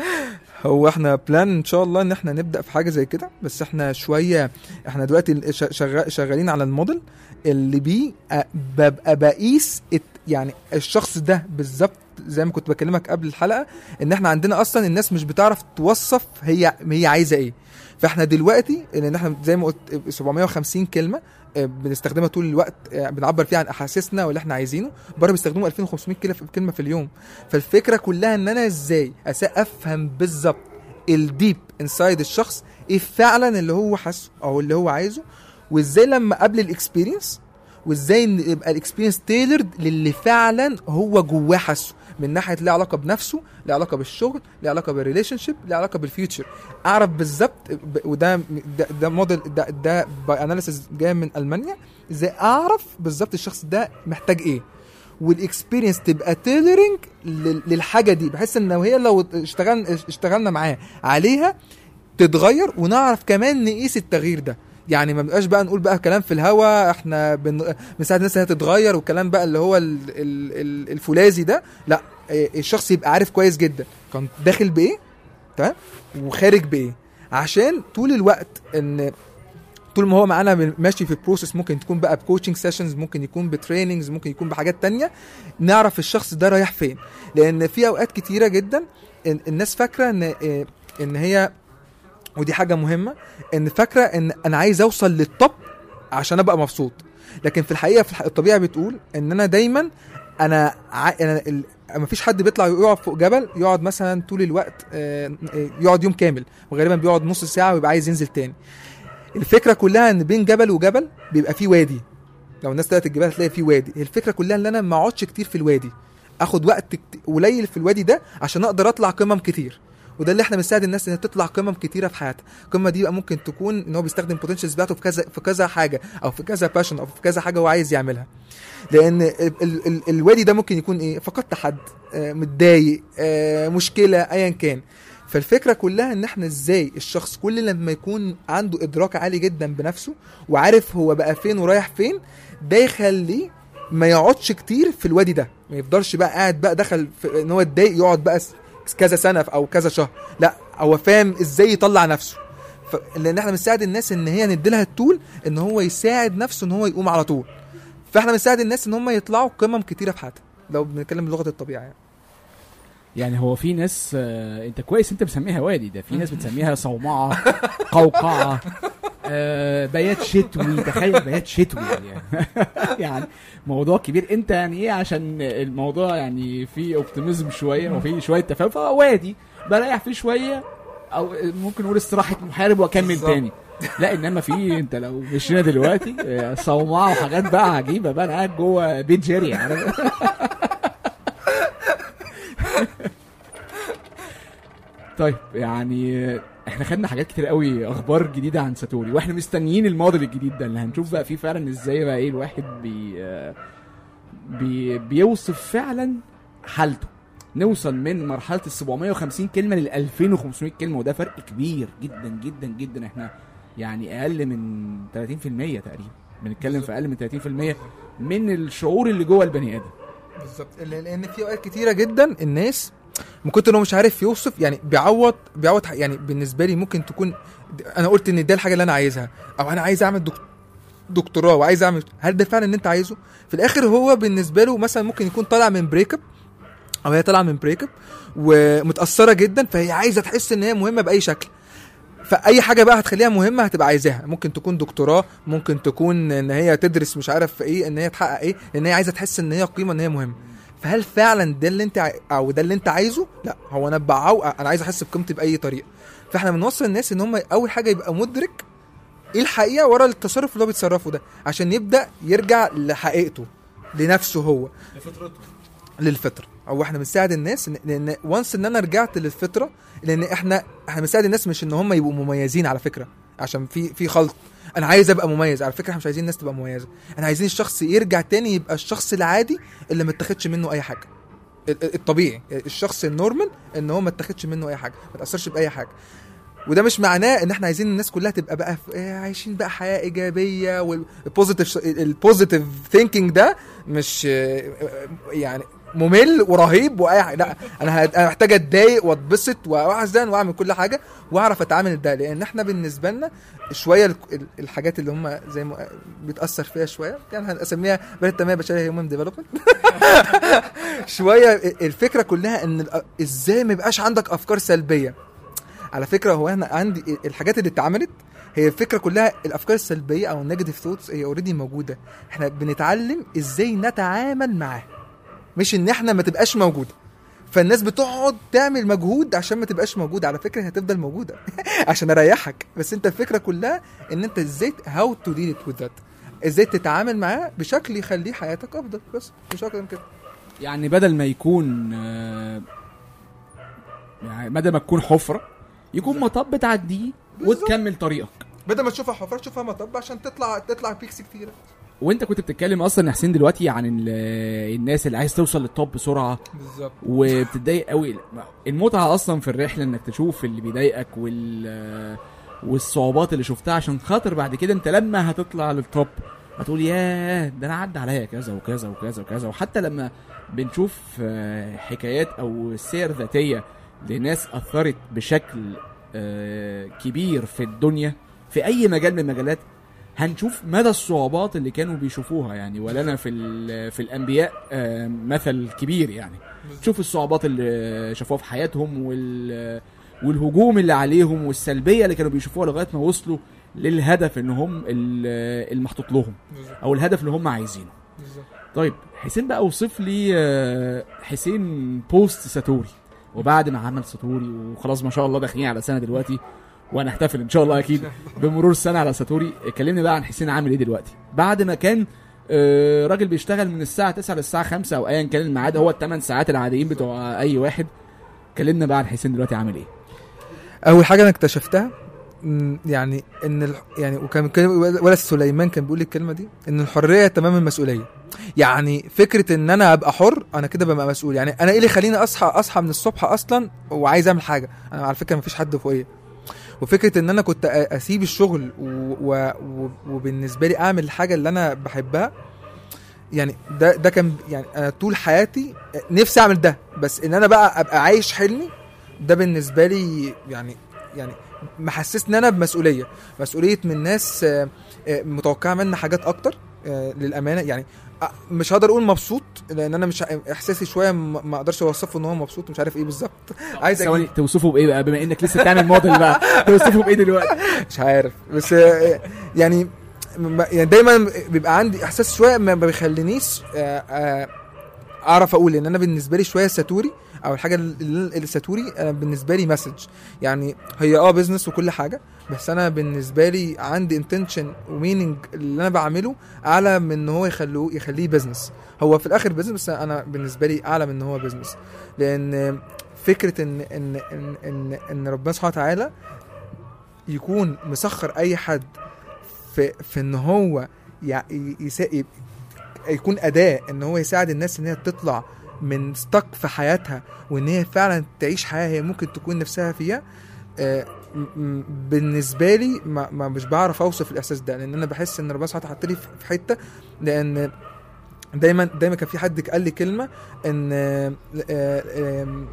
هو احنا بلان ان شاء الله ان احنا نبدا في حاجه زي كده بس احنا شويه احنا دلوقتي ش- شغال شغالين على الموديل اللي بيه أ- ببقى بقيس الت- يعني الشخص ده بالظبط زي ما كنت بكلمك قبل الحلقه ان احنا عندنا اصلا الناس مش بتعرف توصف هي هي عايزه ايه فاحنا دلوقتي ان احنا زي ما قلت 750 كلمه آه، بنستخدمها طول الوقت آه، بنعبر فيها عن احاسيسنا واللي احنا عايزينه بره بيستخدموا 2500 كلمه في كلمه في اليوم فالفكره كلها ان انا ازاي أسا افهم بالظبط الديب انسايد الشخص ايه فعلا اللي هو حاسه او اللي هو عايزه وازاي لما قبل الاكسبيرينس وازاي ان يبقى الاكسبيرينس تailored للي فعلا هو جواه حاسه من ناحيه ليه علاقه بنفسه ليه علاقه بالشغل ليه علاقه بالريليشن شيب ليه علاقه بالفيوتشر اعرف بالظبط ب- وده ده, ده موديل ده ده باي اناليسيس جاي من المانيا ازاي اعرف بالظبط الشخص ده محتاج ايه والاكسبيرينس تبقى تيلرنج للحاجه دي بحيث ان لو هي لو اشتغلنا اشتغلنا معاه عليها تتغير ونعرف كمان نقيس التغيير ده يعني ما بقاش بقى نقول بقى كلام في الهوا احنا بن... بنساعد الناس انها تتغير والكلام بقى اللي هو ال... ال... ال... الفولاذي ده لا إيه، الشخص يبقى عارف كويس جدا كان داخل بايه تمام وخارج بايه عشان طول الوقت ان طول ما هو معانا من- ماشي في بروسيس ممكن تكون بقى بكوتشنج سيشنز ممكن يكون بتريننجز ممكن يكون بحاجات تانية نعرف الشخص ده رايح فين لان في اوقات كتيره جدا إن الناس فاكره ان إيه، ان هي ودي حاجه مهمه ان فاكره ان انا عايز اوصل للتوب عشان ابقى مبسوط لكن في الحقيقه في الح- الطبيعه بتقول ان انا دايما انا ع... انا ال... ما فيش حد بيطلع يقعد فوق جبل يقعد مثلا طول الوقت آه، آه، يقعد يوم كامل وغالبا بيقعد نص ساعه ويبقى عايز ينزل تاني الفكره كلها ان بين جبل وجبل بيبقى فيه وادي لو الناس طلعت الجبال هتلاقي فيه وادي الفكره كلها ان انا ما اقعدش كتير في الوادي اخد وقت كت- قليل في الوادي ده عشان اقدر اطلع قمم كتير وده اللي احنا بنساعد الناس انها تطلع قمم كتيره في حياتها القمه دي بقى ممكن تكون ان هو بيستخدم بوتنشالز بتاعته في كذا في كذا حاجه او في كذا باشن او في كذا حاجه هو عايز يعملها لان ال ال ال الوادي ده ممكن يكون ايه فقدت حد آه، متضايق آه، مشكله ايا كان فالفكره كلها ان احنا ازاي الشخص كل لما يكون عنده ادراك عالي جدا بنفسه وعارف هو بقى فين ورايح فين ده يخليه ما يقعدش كتير في الوادي ده ما يفضلش بقى قاعد بقى دخل في ان هو اتضايق يقعد بقى س- كذا سنه او كذا شهر لا هو فاهم ازاي يطلع نفسه ف... لان احنا بنساعد الناس ان هي نديلها التول ان هو يساعد نفسه ان هو يقوم على طول فاحنا بنساعد الناس ان هم يطلعوا قمم كتيره في حياتهم لو بنتكلم بلغه الطبيعه يعني يعني هو في ناس آه انت كويس انت مسميها وادي ده في ناس بتسميها صومعه قوقعه آه بيات شتوي تخيل بيات شتوي يعني يعني موضوع كبير انت يعني ايه عشان الموضوع يعني فيه اوبتيميزم شويه وفيه شويه تفاؤل فوادي بريح فيه شويه او ممكن نقول استراحه محارب واكمل بالظبط. تاني لا انما في انت لو مشينا دلوقتي آه، صومعه وحاجات بقى عجيبه بقى انا قاعد جوه بيت جيري يعني طيب يعني احنا خدنا حاجات كتير قوي اخبار جديده عن ساتوري واحنا مستنيين الموديل الجديد ده اللي هنشوف بقى فيه فعلا ازاي بقى ايه الواحد بي بي بيوصف فعلا حالته نوصل من مرحله ال 750 كلمه لل 2500 كلمه وده فرق كبير جدا جدا جدا احنا يعني اقل من 30% تقريبا بنتكلم في اقل من 30% من الشعور اللي جوه البني ادم بالظبط لان في اوقات كتيره جدا الناس من كتر انه مش عارف يوصف يعني بيعوض بيعوض ح- يعني بالنسبه لي ممكن تكون انا قلت ان ده الحاجه اللي انا عايزها او انا عايز اعمل دك- دكتوراه وعايز اعمل هل ده فعلا اللي انت عايزه في الاخر هو بالنسبه له مثلا ممكن يكون طالع من بريك اب او هي طالعه من بريك اب ومتاثره جدا فهي عايزه تحس ان هي مهمه باي شكل فاي حاجه بقى هتخليها مهمه هتبقى عايزاها ممكن تكون دكتوراه ممكن تكون ان هي تدرس مش عارف في ايه ان هي تحقق ايه لان هي عايزه تحس ان هي قيمه ان هي مهمه فهل فعلا ده اللي انت عاي- او ده اللي انت عايزه لا هو انا بعو انا عايز احس بقيمتي باي طريقه فاحنا بنوصل الناس ان هم اول حاجه يبقى مدرك ايه الحقيقه ورا التصرف اللي هو بيتصرفه ده عشان يبدا يرجع لحقيقته لنفسه هو للفطره او احنا بنساعد الناس إن- لان وانس ان انا رجعت للفطره لان احنا احنا بنساعد الناس مش ان هم يبقوا مميزين على فكره عشان في في خلط انا عايز ابقى مميز على فكره احنا مش عايزين الناس تبقى مميزه احنا عايزين الشخص يرجع تاني يبقى الشخص العادي اللي ما اتاخدش منه اي حاجه ال- ال- الطبيعي الشخص النورمال ان هو ما اتاخدش منه اي حاجه ما تاثرش باي حاجه وده مش معناه ان احنا عايزين الناس كلها تبقى بقى في- آه، عايشين بقى حياه ايجابيه والبوزيتيف البوزيتيف ثينكينج ده مش آه، يعني ممل ورهيب واي حاجه لا انا هت- انا محتاج اتضايق واتبسط واحزن واعمل كل حاجه واعرف اتعامل ده لان احنا بالنسبه لنا شويه ال- ال- الحاجات اللي هم زي ما بتاثر فيها شويه يعني هنسميها بلد التنميه البشريه هيومن ديفلوبمنت شويه الفكره كلها ان الأ- ازاي ما يبقاش عندك افكار سلبيه على فكره هو انا عندي الحاجات اللي اتعملت هي الفكره كلها الافكار السلبيه او النيجاتيف ثوتس هي اوريدي موجوده احنا بنتعلم ازاي نتعامل معاها مش ان احنا ما تبقاش موجوده فالناس بتقعد تعمل مجهود عشان ما تبقاش موجوده على فكره هتفضل موجوده عشان اريحك بس انت الفكره كلها ان انت ازاي هاو تو ديل ات وذ ذات ازاي تتعامل معاه بشكل يخليه حياتك افضل بس مش اكتر من كده يعني بدل ما يكون آه، يعني بدل ما تكون حفره يكون مطب تعديه بالظبط. وتكمل طريقك بدل ما تشوفها حفره تشوفها مطب عشان تطلع تطلع بيكس كتيره وانت كنت بتتكلم اصلا يا حسين دلوقتي عن ال- الناس اللي عايز توصل للتوب بسرعه بالظبط وبتتضايق قوي المتعه اصلا في الرحله انك تشوف اللي بيضايقك وال والصعوبات اللي شفتها عشان خاطر بعد كده انت لما هتطلع للتوب هتقول ياه ده انا عدى عليا كذا وكذا وكذا وكذا وحتى لما بنشوف آه، حكايات او سير ذاتيه لناس اثرت بشكل آه، كبير في الدنيا في اي مجال من المجالات هنشوف مدى الصعوبات اللي كانوا بيشوفوها يعني ولنا في ال- في الانبياء آه، مثل كبير يعني شوف الصعوبات اللي شافوها في حياتهم وال والهجوم اللي عليهم والسلبيه اللي كانوا بيشوفوها لغايه ما وصلوا للهدف ان هم ال- المحطوط لهم بالظبط او الهدف اللي هم عايزينه بالظبط طيب حسين بقى اوصف لي آه، حسين بوست ساتوري وبعد ما عمل ساتوري وخلاص ما شاء الله داخلين على سنه دلوقتي وهنحتفل ان شاء الله اكيد بمرور سنه على ساتوري كلمني بقى عن حسين عامل ايه دلوقتي بعد ما كان آه، راجل بيشتغل من الساعه 9 للساعه 5 او ايا كان الميعاد هو الثمان ساعات العاديين بتوع اي واحد كلمنا بقى عن حسين دلوقتي عامل ايه اول حاجه انا اكتشفتها م، يعني ان ال... يعني وكان كان ولا سليمان كان بيقول الكلمه دي ان الحريه تمام المسؤوليه يعني فكره ان انا ابقى حر انا كده ببقى مسؤول يعني انا ايه اللي يخليني اصحى اصحى من الصبح اصلا وعايز اعمل حاجه انا على فكره مفيش حد فوقيا وفكره ان انا كنت أ- اسيب الشغل و... و... و... وبالنسبه لي اعمل الحاجه اللي انا بحبها يعني ده ده كان يعني انا طول حياتي نفسي اعمل ده بس ان انا بقى ابقى عايش حلمي ده بالنسبه لي يعني يعني محسسني انا بمسؤوليه مسؤوليه من ناس آه، آه، متوقعه مني حاجات اكتر آه، للامانه يعني آه، مش هقدر اقول مبسوط لان انا مش ع- احساسي شويه ما ما اقدرش اوصفه ان هو مبسوط مش عارف ايه بالظبط عايز ثواني أجيب- توصفه بايه بقى بما انك لسه بتعمل موديل بقى توصفه بايه دلوقتي مش عارف بس آه، يعني م- يعني دايما بيبقى عندي احساس شويه ما ما بيخلينيش آه، آه، اعرف اقول ان انا بالنسبه لي شويه ساتوري او الحاجه اللي الساتوري انا بالنسبه لي مسج يعني هي اه بزنس وكل حاجه بس انا بالنسبه لي عندي انتنشن وميننج اللي انا بعمله اعلى من ان هو يخلوه يخليه بزنس هو في الاخر بزنس بس انا بالنسبه لي اعلى من ان هو بزنس لان فكره ان ان ان ان, إن ربنا سبحانه وتعالى يكون مسخر اي حد في في ان هو يع- يسا يكون اداه ان هو يساعد الناس ان هي تطلع من ستك في حياتها وان هي فعلا تعيش حياه هي ممكن تكون نفسها فيها آه، م- م- بالنسبه لي ما, ما مش بعرف اوصف الاحساس ده لان انا بحس ان ربنا سبحانه وتعالى حطني في في حته لان دايما دايما كان في حد قال لي كلمه ان آه، آه، آم،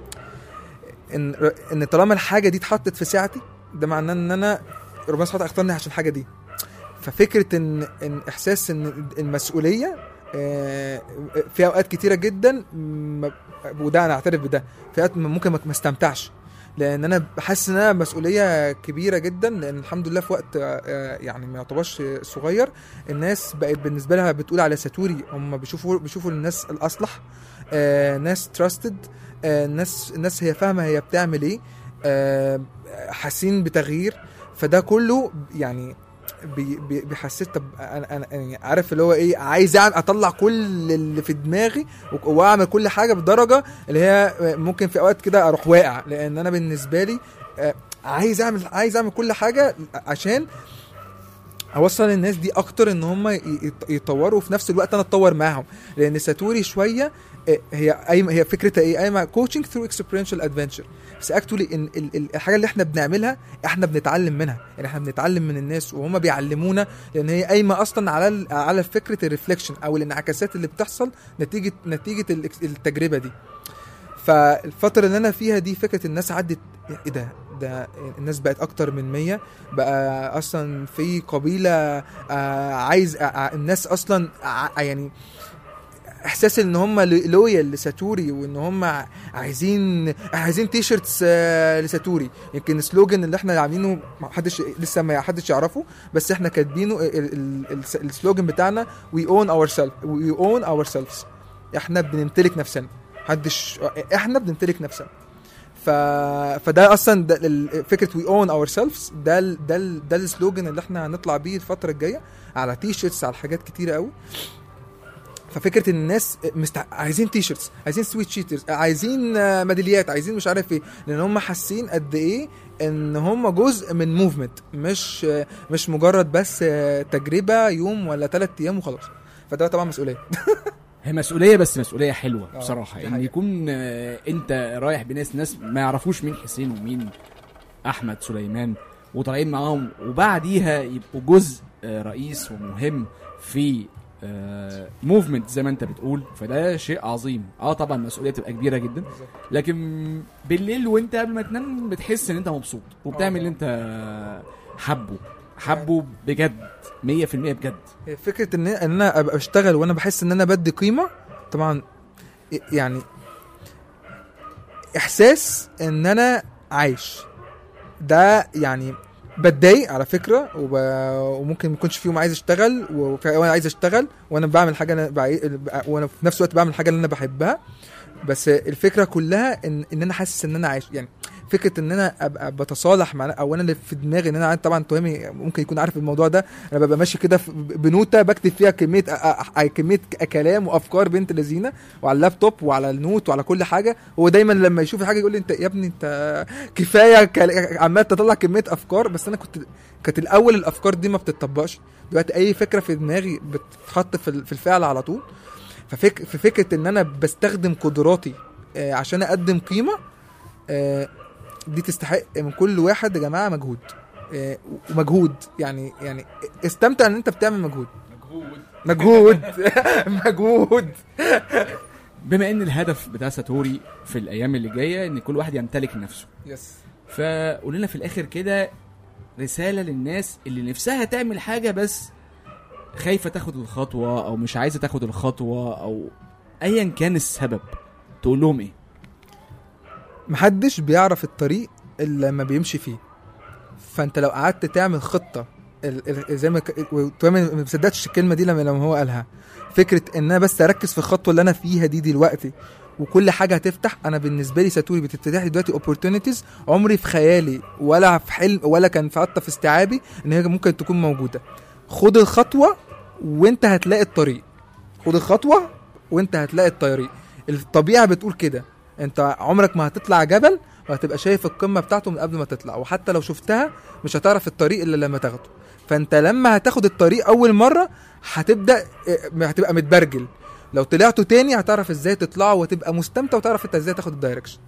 ان ان طالما الحاجه دي اتحطت في ساعتي ده معناه ان انا ربنا سبحانه وتعالى اختارني عشان الحاجه دي ففكره ان ان احساس ان المسؤوليه آه، في اوقات كتيره جدا ما- وده انا اعترف بده في اوقات ممكن ما ما استمتعش لان انا بحس ان انا مسؤوليه كبيره جدا لان الحمد لله في وقت آه، يعني ما يعتبرش صغير الناس بقت بالنسبه لها بتقول على ساتوري هم بيشوفوا بيشوفوا الناس الاصلح آه، ناس تراستد ناس الناس هي فاهمه هي بتعمل ايه آه، حاسين بتغيير فده كله يعني بي- بي- بيحسس طب انا انا يعني عارف اللي هو ايه عايز أعمل اطلع كل اللي في دماغي و- واعمل كل حاجه بدرجه اللي هي ممكن في اوقات كده اروح واقع لان انا بالنسبه لي آه، عايز اعمل عايز اعمل كل حاجه عشان اوصل الناس دي اكتر ان هم ي- يت- يتطوروا وفي نفس الوقت انا اتطور معاهم لان ساتوري شويه آه، هي قايمه هي فكرتها ايه قايمه كوتشنج ثرو اكسبيرينشال ادفنتشر بس اكشولي ان ال- ال- الحاجه اللي احنا بنعملها احنا بنتعلم منها يعني احنا بنتعلم من الناس وهم بيعلمونا لان هي قايمه اصلا على ال- على فكره الريفليكشن او الانعكاسات اللي بتحصل نتيجه نتيجه ال- التجربه دي فالفترة اللي أنا فيها دي فكرة الناس عدت إيه ده ده الناس بقت أكتر من مية بقى أصلا في قبيلة آه، عايز آه، آه، الناس أصلا ع- يعني احساس ان هم لويال لساتوري وان هم ع- عايزين عايزين تي شيرتس لساتوري يمكن السلوجن اللي احنا عاملينه ما حدش لسه ما حدش يعرفه بس احنا كاتبينه ال- ال- ال- السلوجن بتاعنا وي اون اور سيلف وي اون اور سيلفز احنا بنمتلك نفسنا محدش احنا بنمتلك نفسنا ف... فده اصلا ده ال- فكره وي اون اور سيلفز ده ال... ده ال... ده السلوجن اللي احنا هنطلع بيه الفتره الجايه على تي شيرتس على حاجات كتيره قوي ففكره ان الناس مست... عايزين تي شيرتس عايزين سويت شيترز عايزين آه، ميداليات عايزين مش عارف ايه لان هم حاسين قد ايه ان هم جزء من موفمنت مش آه، مش مجرد بس آه، تجربه يوم ولا ثلاث ايام وخلاص فده طبعا مسؤوليه هي مسؤوليه بس مسؤوليه حلوه آه، بصراحه دي ان حقيقة. يكون آه، انت رايح بناس ناس ما يعرفوش مين حسين ومين احمد سليمان وطالعين معاهم وبعديها يبقوا جزء آه، رئيس ومهم في موفمنت زي ما انت بتقول فده شيء عظيم اه طبعا المسؤوليه تبقى كبيره جدا لكن بالليل وانت قبل ما تنام بتحس ان انت مبسوط وبتعمل اللي انت حبه حبه بجد 100% بجد هي فكره ان ان انا ابقى بشتغل وانا بحس ان انا بدي قيمه طبعا يعني احساس ان انا عايش ده يعني بتضايق على فكره وب... وممكن ما يكونش في يوم عايز اشتغل وفي وانا عايز اشتغل وانا بعمل حاجه انا بعي... وانا في نفس الوقت بعمل حاجه اللي انا بحبها بس الفكره كلها ان ان انا حاسس ان انا عايش يعني فكره ان انا ابقى بتصالح مع او انا اللي في دماغي ان انا عارف- طبعا توامي ممكن يكون عارف الموضوع ده انا ببقى ماشي كده في- بنوته بكتب فيها كميه أ- أ- كميه كلام وافكار بنت لذينه وعلى اللابتوب وعلى النوت وعلى كل حاجه هو دايما لما يشوف حاجه يقول لي انت يا ابني انت كفايه كل- عمال تطلع كميه افكار بس انا كنت كانت الاول الافكار دي ما بتطبقش دلوقتي اي فكره في دماغي بتتحط في ال- في الفعل على طول ففك في فكره ان انا بستخدم قدراتي آه، عشان اقدم قيمه آه، دي تستحق من كل واحد يا جماعه مجهود آه، ومجهود يعني يعني استمتع ان انت بتعمل مجهود مجهود مجهود بما ان الهدف بتاع ساتوري في الايام اللي جايه ان كل واحد يمتلك نفسه يس فقول لنا في الاخر كده رساله للناس اللي نفسها تعمل حاجه بس خايفه تاخد الخطوه او مش عايزه تاخد الخطوه او ايا كان السبب تقول لهم ايه محدش بيعرف الطريق الا لما بيمشي فيه فانت لو قعدت تعمل خطه ال- ال- زي ما ك- وتمام ما بصدقتش الكلمه دي لما لما هو قالها فكره ان انا بس اركز في الخطوه اللي انا فيها دي دلوقتي وكل حاجه هتفتح انا بالنسبه لي ساتوري بتفتح لي دلوقتي اوبورتونيتيز عمري في خيالي ولا في حلم ولا كان في حتى في استيعابي ان هي ممكن تكون موجوده خد الخطوه وانت هتلاقي الطريق خد الخطوه وانت هتلاقي الطريق الطبيعه بتقول كده انت عمرك ما هتطلع جبل وهتبقى شايف القمه بتاعته من قبل ما تطلع وحتى لو شفتها مش هتعرف الطريق الا لما تاخده فانت لما هتاخد الطريق اول مره هتبدا اه، هتبقى متبرجل لو طلعته تاني هتعرف ازاي تطلعه وتبقى مستمتع وتعرف انت ازاي تاخد الدايركشن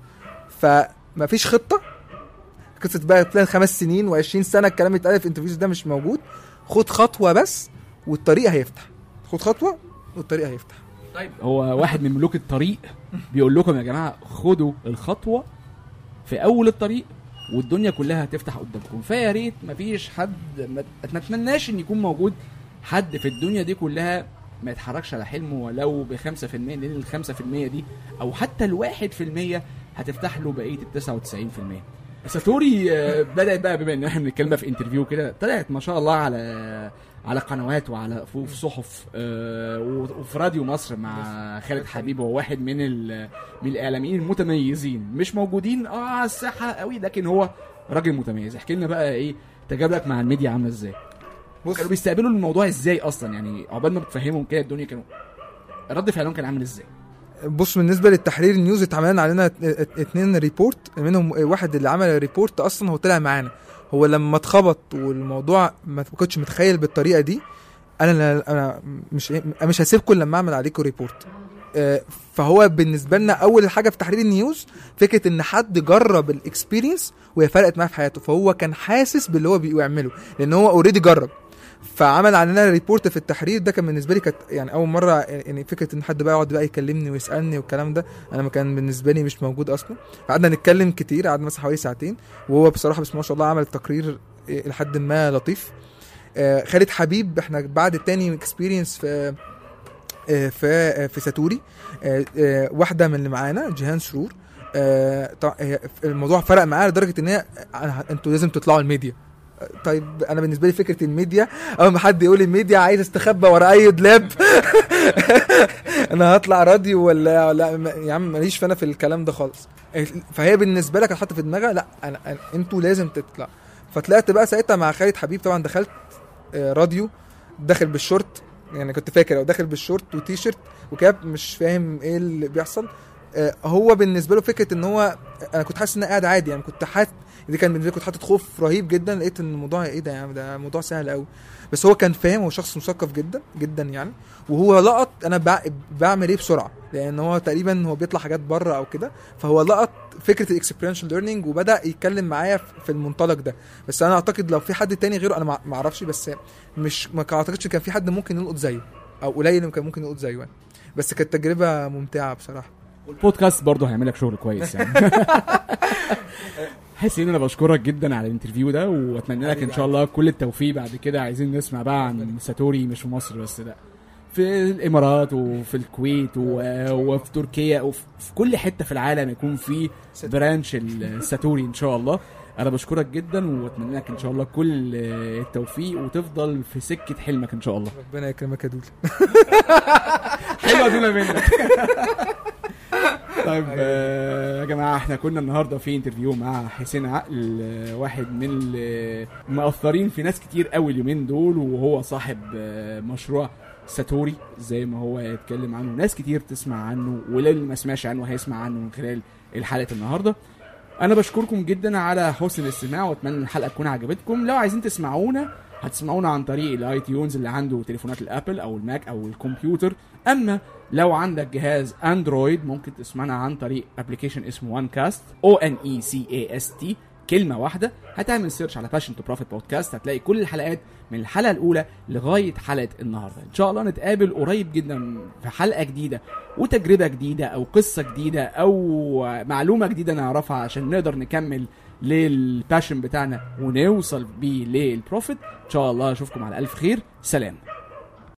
فمفيش خطه قصه بقى بلان خمس سنين و20 سنه الكلام اللي اتقال في انترفيوز ده مش موجود خد خطوه بس والطريق هيفتح خد خطوه والطريق هيفتح طيب هو واحد من ملوك الطريق بيقول لكم يا جماعه خدوا الخطوه في اول الطريق والدنيا كلها هتفتح قدامكم فيا ريت مفيش حد ما ما اتمناش ان يكون موجود حد في الدنيا دي كلها ما يتحركش على حلمه ولو ب 5% لان ال 5% دي او حتى الواحد في المية هتفتح له بقيه ال 99% ساتوري آه، بدات بقى بما ان احنا بنتكلم بقى في انترفيو كده طلعت ما شاء الله على على قنوات وعلى في في صحف آه، وفي راديو مصر مع خالد حبيب هو واحد من ال- من الاعلاميين المتميزين مش موجودين اه على الساحه قوي لكن هو راجل متميز احكي لنا بقى ايه تجاربك مع الميديا عامله ازاي بص كانوا بيستقبلوا الموضوع ازاي اصلا يعني عقبال ما بتفهمهم كده الدنيا كانوا رد فعلهم كان عامل ازاي بص بالنسبه للتحرير النيوز اتعمل علينا ات- ات- اتنين ريبورت منهم واحد اللي عمل الريبورت اصلا هو طلع معانا هو لما اتخبط والموضوع ما كنتش متخيل بالطريقه دي انا لا- انا مش مش هسيبكم لما اعمل عليكم ريبورت آه، فهو بالنسبه لنا اول حاجه في تحرير النيوز فكره ان حد جرب الاكسبيرينس وهي فرقت معاه في حياته فهو كان حاسس باللي هو بيعمله لان هو اوريدي جرب فعمل علينا ريبورت في التحرير ده كان بالنسبه لي كانت يعني اول مره يعني فكره ان حد بقى يقعد بقى يكلمني ويسالني والكلام ده انا ما كان بالنسبه لي مش موجود اصلا قعدنا نتكلم كتير قعدنا مثلا حوالي ساعتين وهو بصراحه بسم الله ما شاء الله عمل تقرير إيه، لحد ما لطيف آه، خالد حبيب احنا بعد تاني اكسبيرينس في آه، في آه، في ساتوري آه، آه، واحده من اللي معانا جيهان سرور آه، طبعا هي الموضوع فرق معايا لدرجه ان هي أنا- انتوا لازم تطلعوا الميديا آه، طيب انا بالنسبه لي فكره الميديا اول ما حد يقول الميديا عايز استخبى ورا اي دولاب انا هطلع راديو ولا لا م- يا عم ماليش فانا في الكلام ده خالص فهي بالنسبه لك هتحط في دماغها لا انا أنا- انتوا لازم تطلع فطلعت بقى ساعتها مع خالد حبيب طبعا دخلت آه، راديو داخل بالشورت يعني كنت فاكر او داخل بالشورت وتي شيرت وكاب مش فاهم ايه اللي بيحصل آه، هو بالنسبه له فكره ان هو انا كنت حاسس ان أنا قاعد عادي يعني كنت حاسس دي كان بالنسبه لي كنت حاطط خوف رهيب جدا لقيت ان الموضوع ايه ده يعني ده موضوع سهل قوي بس هو كان فاهم هو شخص مثقف جدا جدا يعني وهو لقط انا بع- بعمل ايه بسرعه لان هو تقريبا هو بيطلع حاجات بره او كده فهو لقط فكره الاكسبيرينشال ليرنينج وبدا يتكلم معايا في- في المنطلق ده بس انا اعتقد لو في حد تاني غيره انا ما ما اعرفش بس مش ما اعتقدش كان في حد ممكن يلقط زيه او قليل اللي كان ممكن يلقط زيه يعني بس كانت تجربه ممتعه بصراحه والبودكاست برضه هيعمل لك شغل كويس يعني حاسس ان انا بشكرك جدا على الانترفيو ده واتمنى لك ان شاء الله كل التوفيق بعد كده عايزين نسمع بقى عن ساتوري مش في مصر بس لا في الامارات وفي الكويت و- وفي تركيا وفي في كل حته في العالم يكون في برانش الساتوري ان شاء الله انا بشكرك جدا واتمنى لك ان شاء الله كل التوفيق وتفضل في سكه حلمك ان شاء الله ربنا يكرمك يا دول حلوه دول منك طيب آه، يا جماعه احنا كنا النهارده في انترفيو مع حسين عقل آه، واحد من المؤثرين في ناس كتير قوي اليومين دول وهو صاحب آه، مشروع ساتوري زي ما هو يتكلم عنه ناس كتير تسمع عنه واللي ما سمعش عنه هيسمع عنه من خلال الحلقه النهارده انا بشكركم جدا على حسن الاستماع واتمنى ان الحلقه تكون عجبتكم لو عايزين تسمعونا هتسمعونا عن طريق الاي تيونز اللي عنده تليفونات الابل او الماك او الكمبيوتر اما لو عندك جهاز اندرويد ممكن تسمعنا عن طريق ابلكيشن اسمه وان كاست او ان اي سي اي اس تي كلمه واحده هتعمل سيرش على باشن تو بروفيت بودكاست هتلاقي كل الحلقات من الحلقه الاولى لغايه حلقه النهارده ان شاء الله نتقابل قريب جدا في حلقه جديده وتجربه جديده او قصه جديده او معلومه جديده نعرفها عشان نقدر نكمل للباشن بتاعنا ونوصل بيه للبروفيت ان شاء الله اشوفكم على الف خير سلام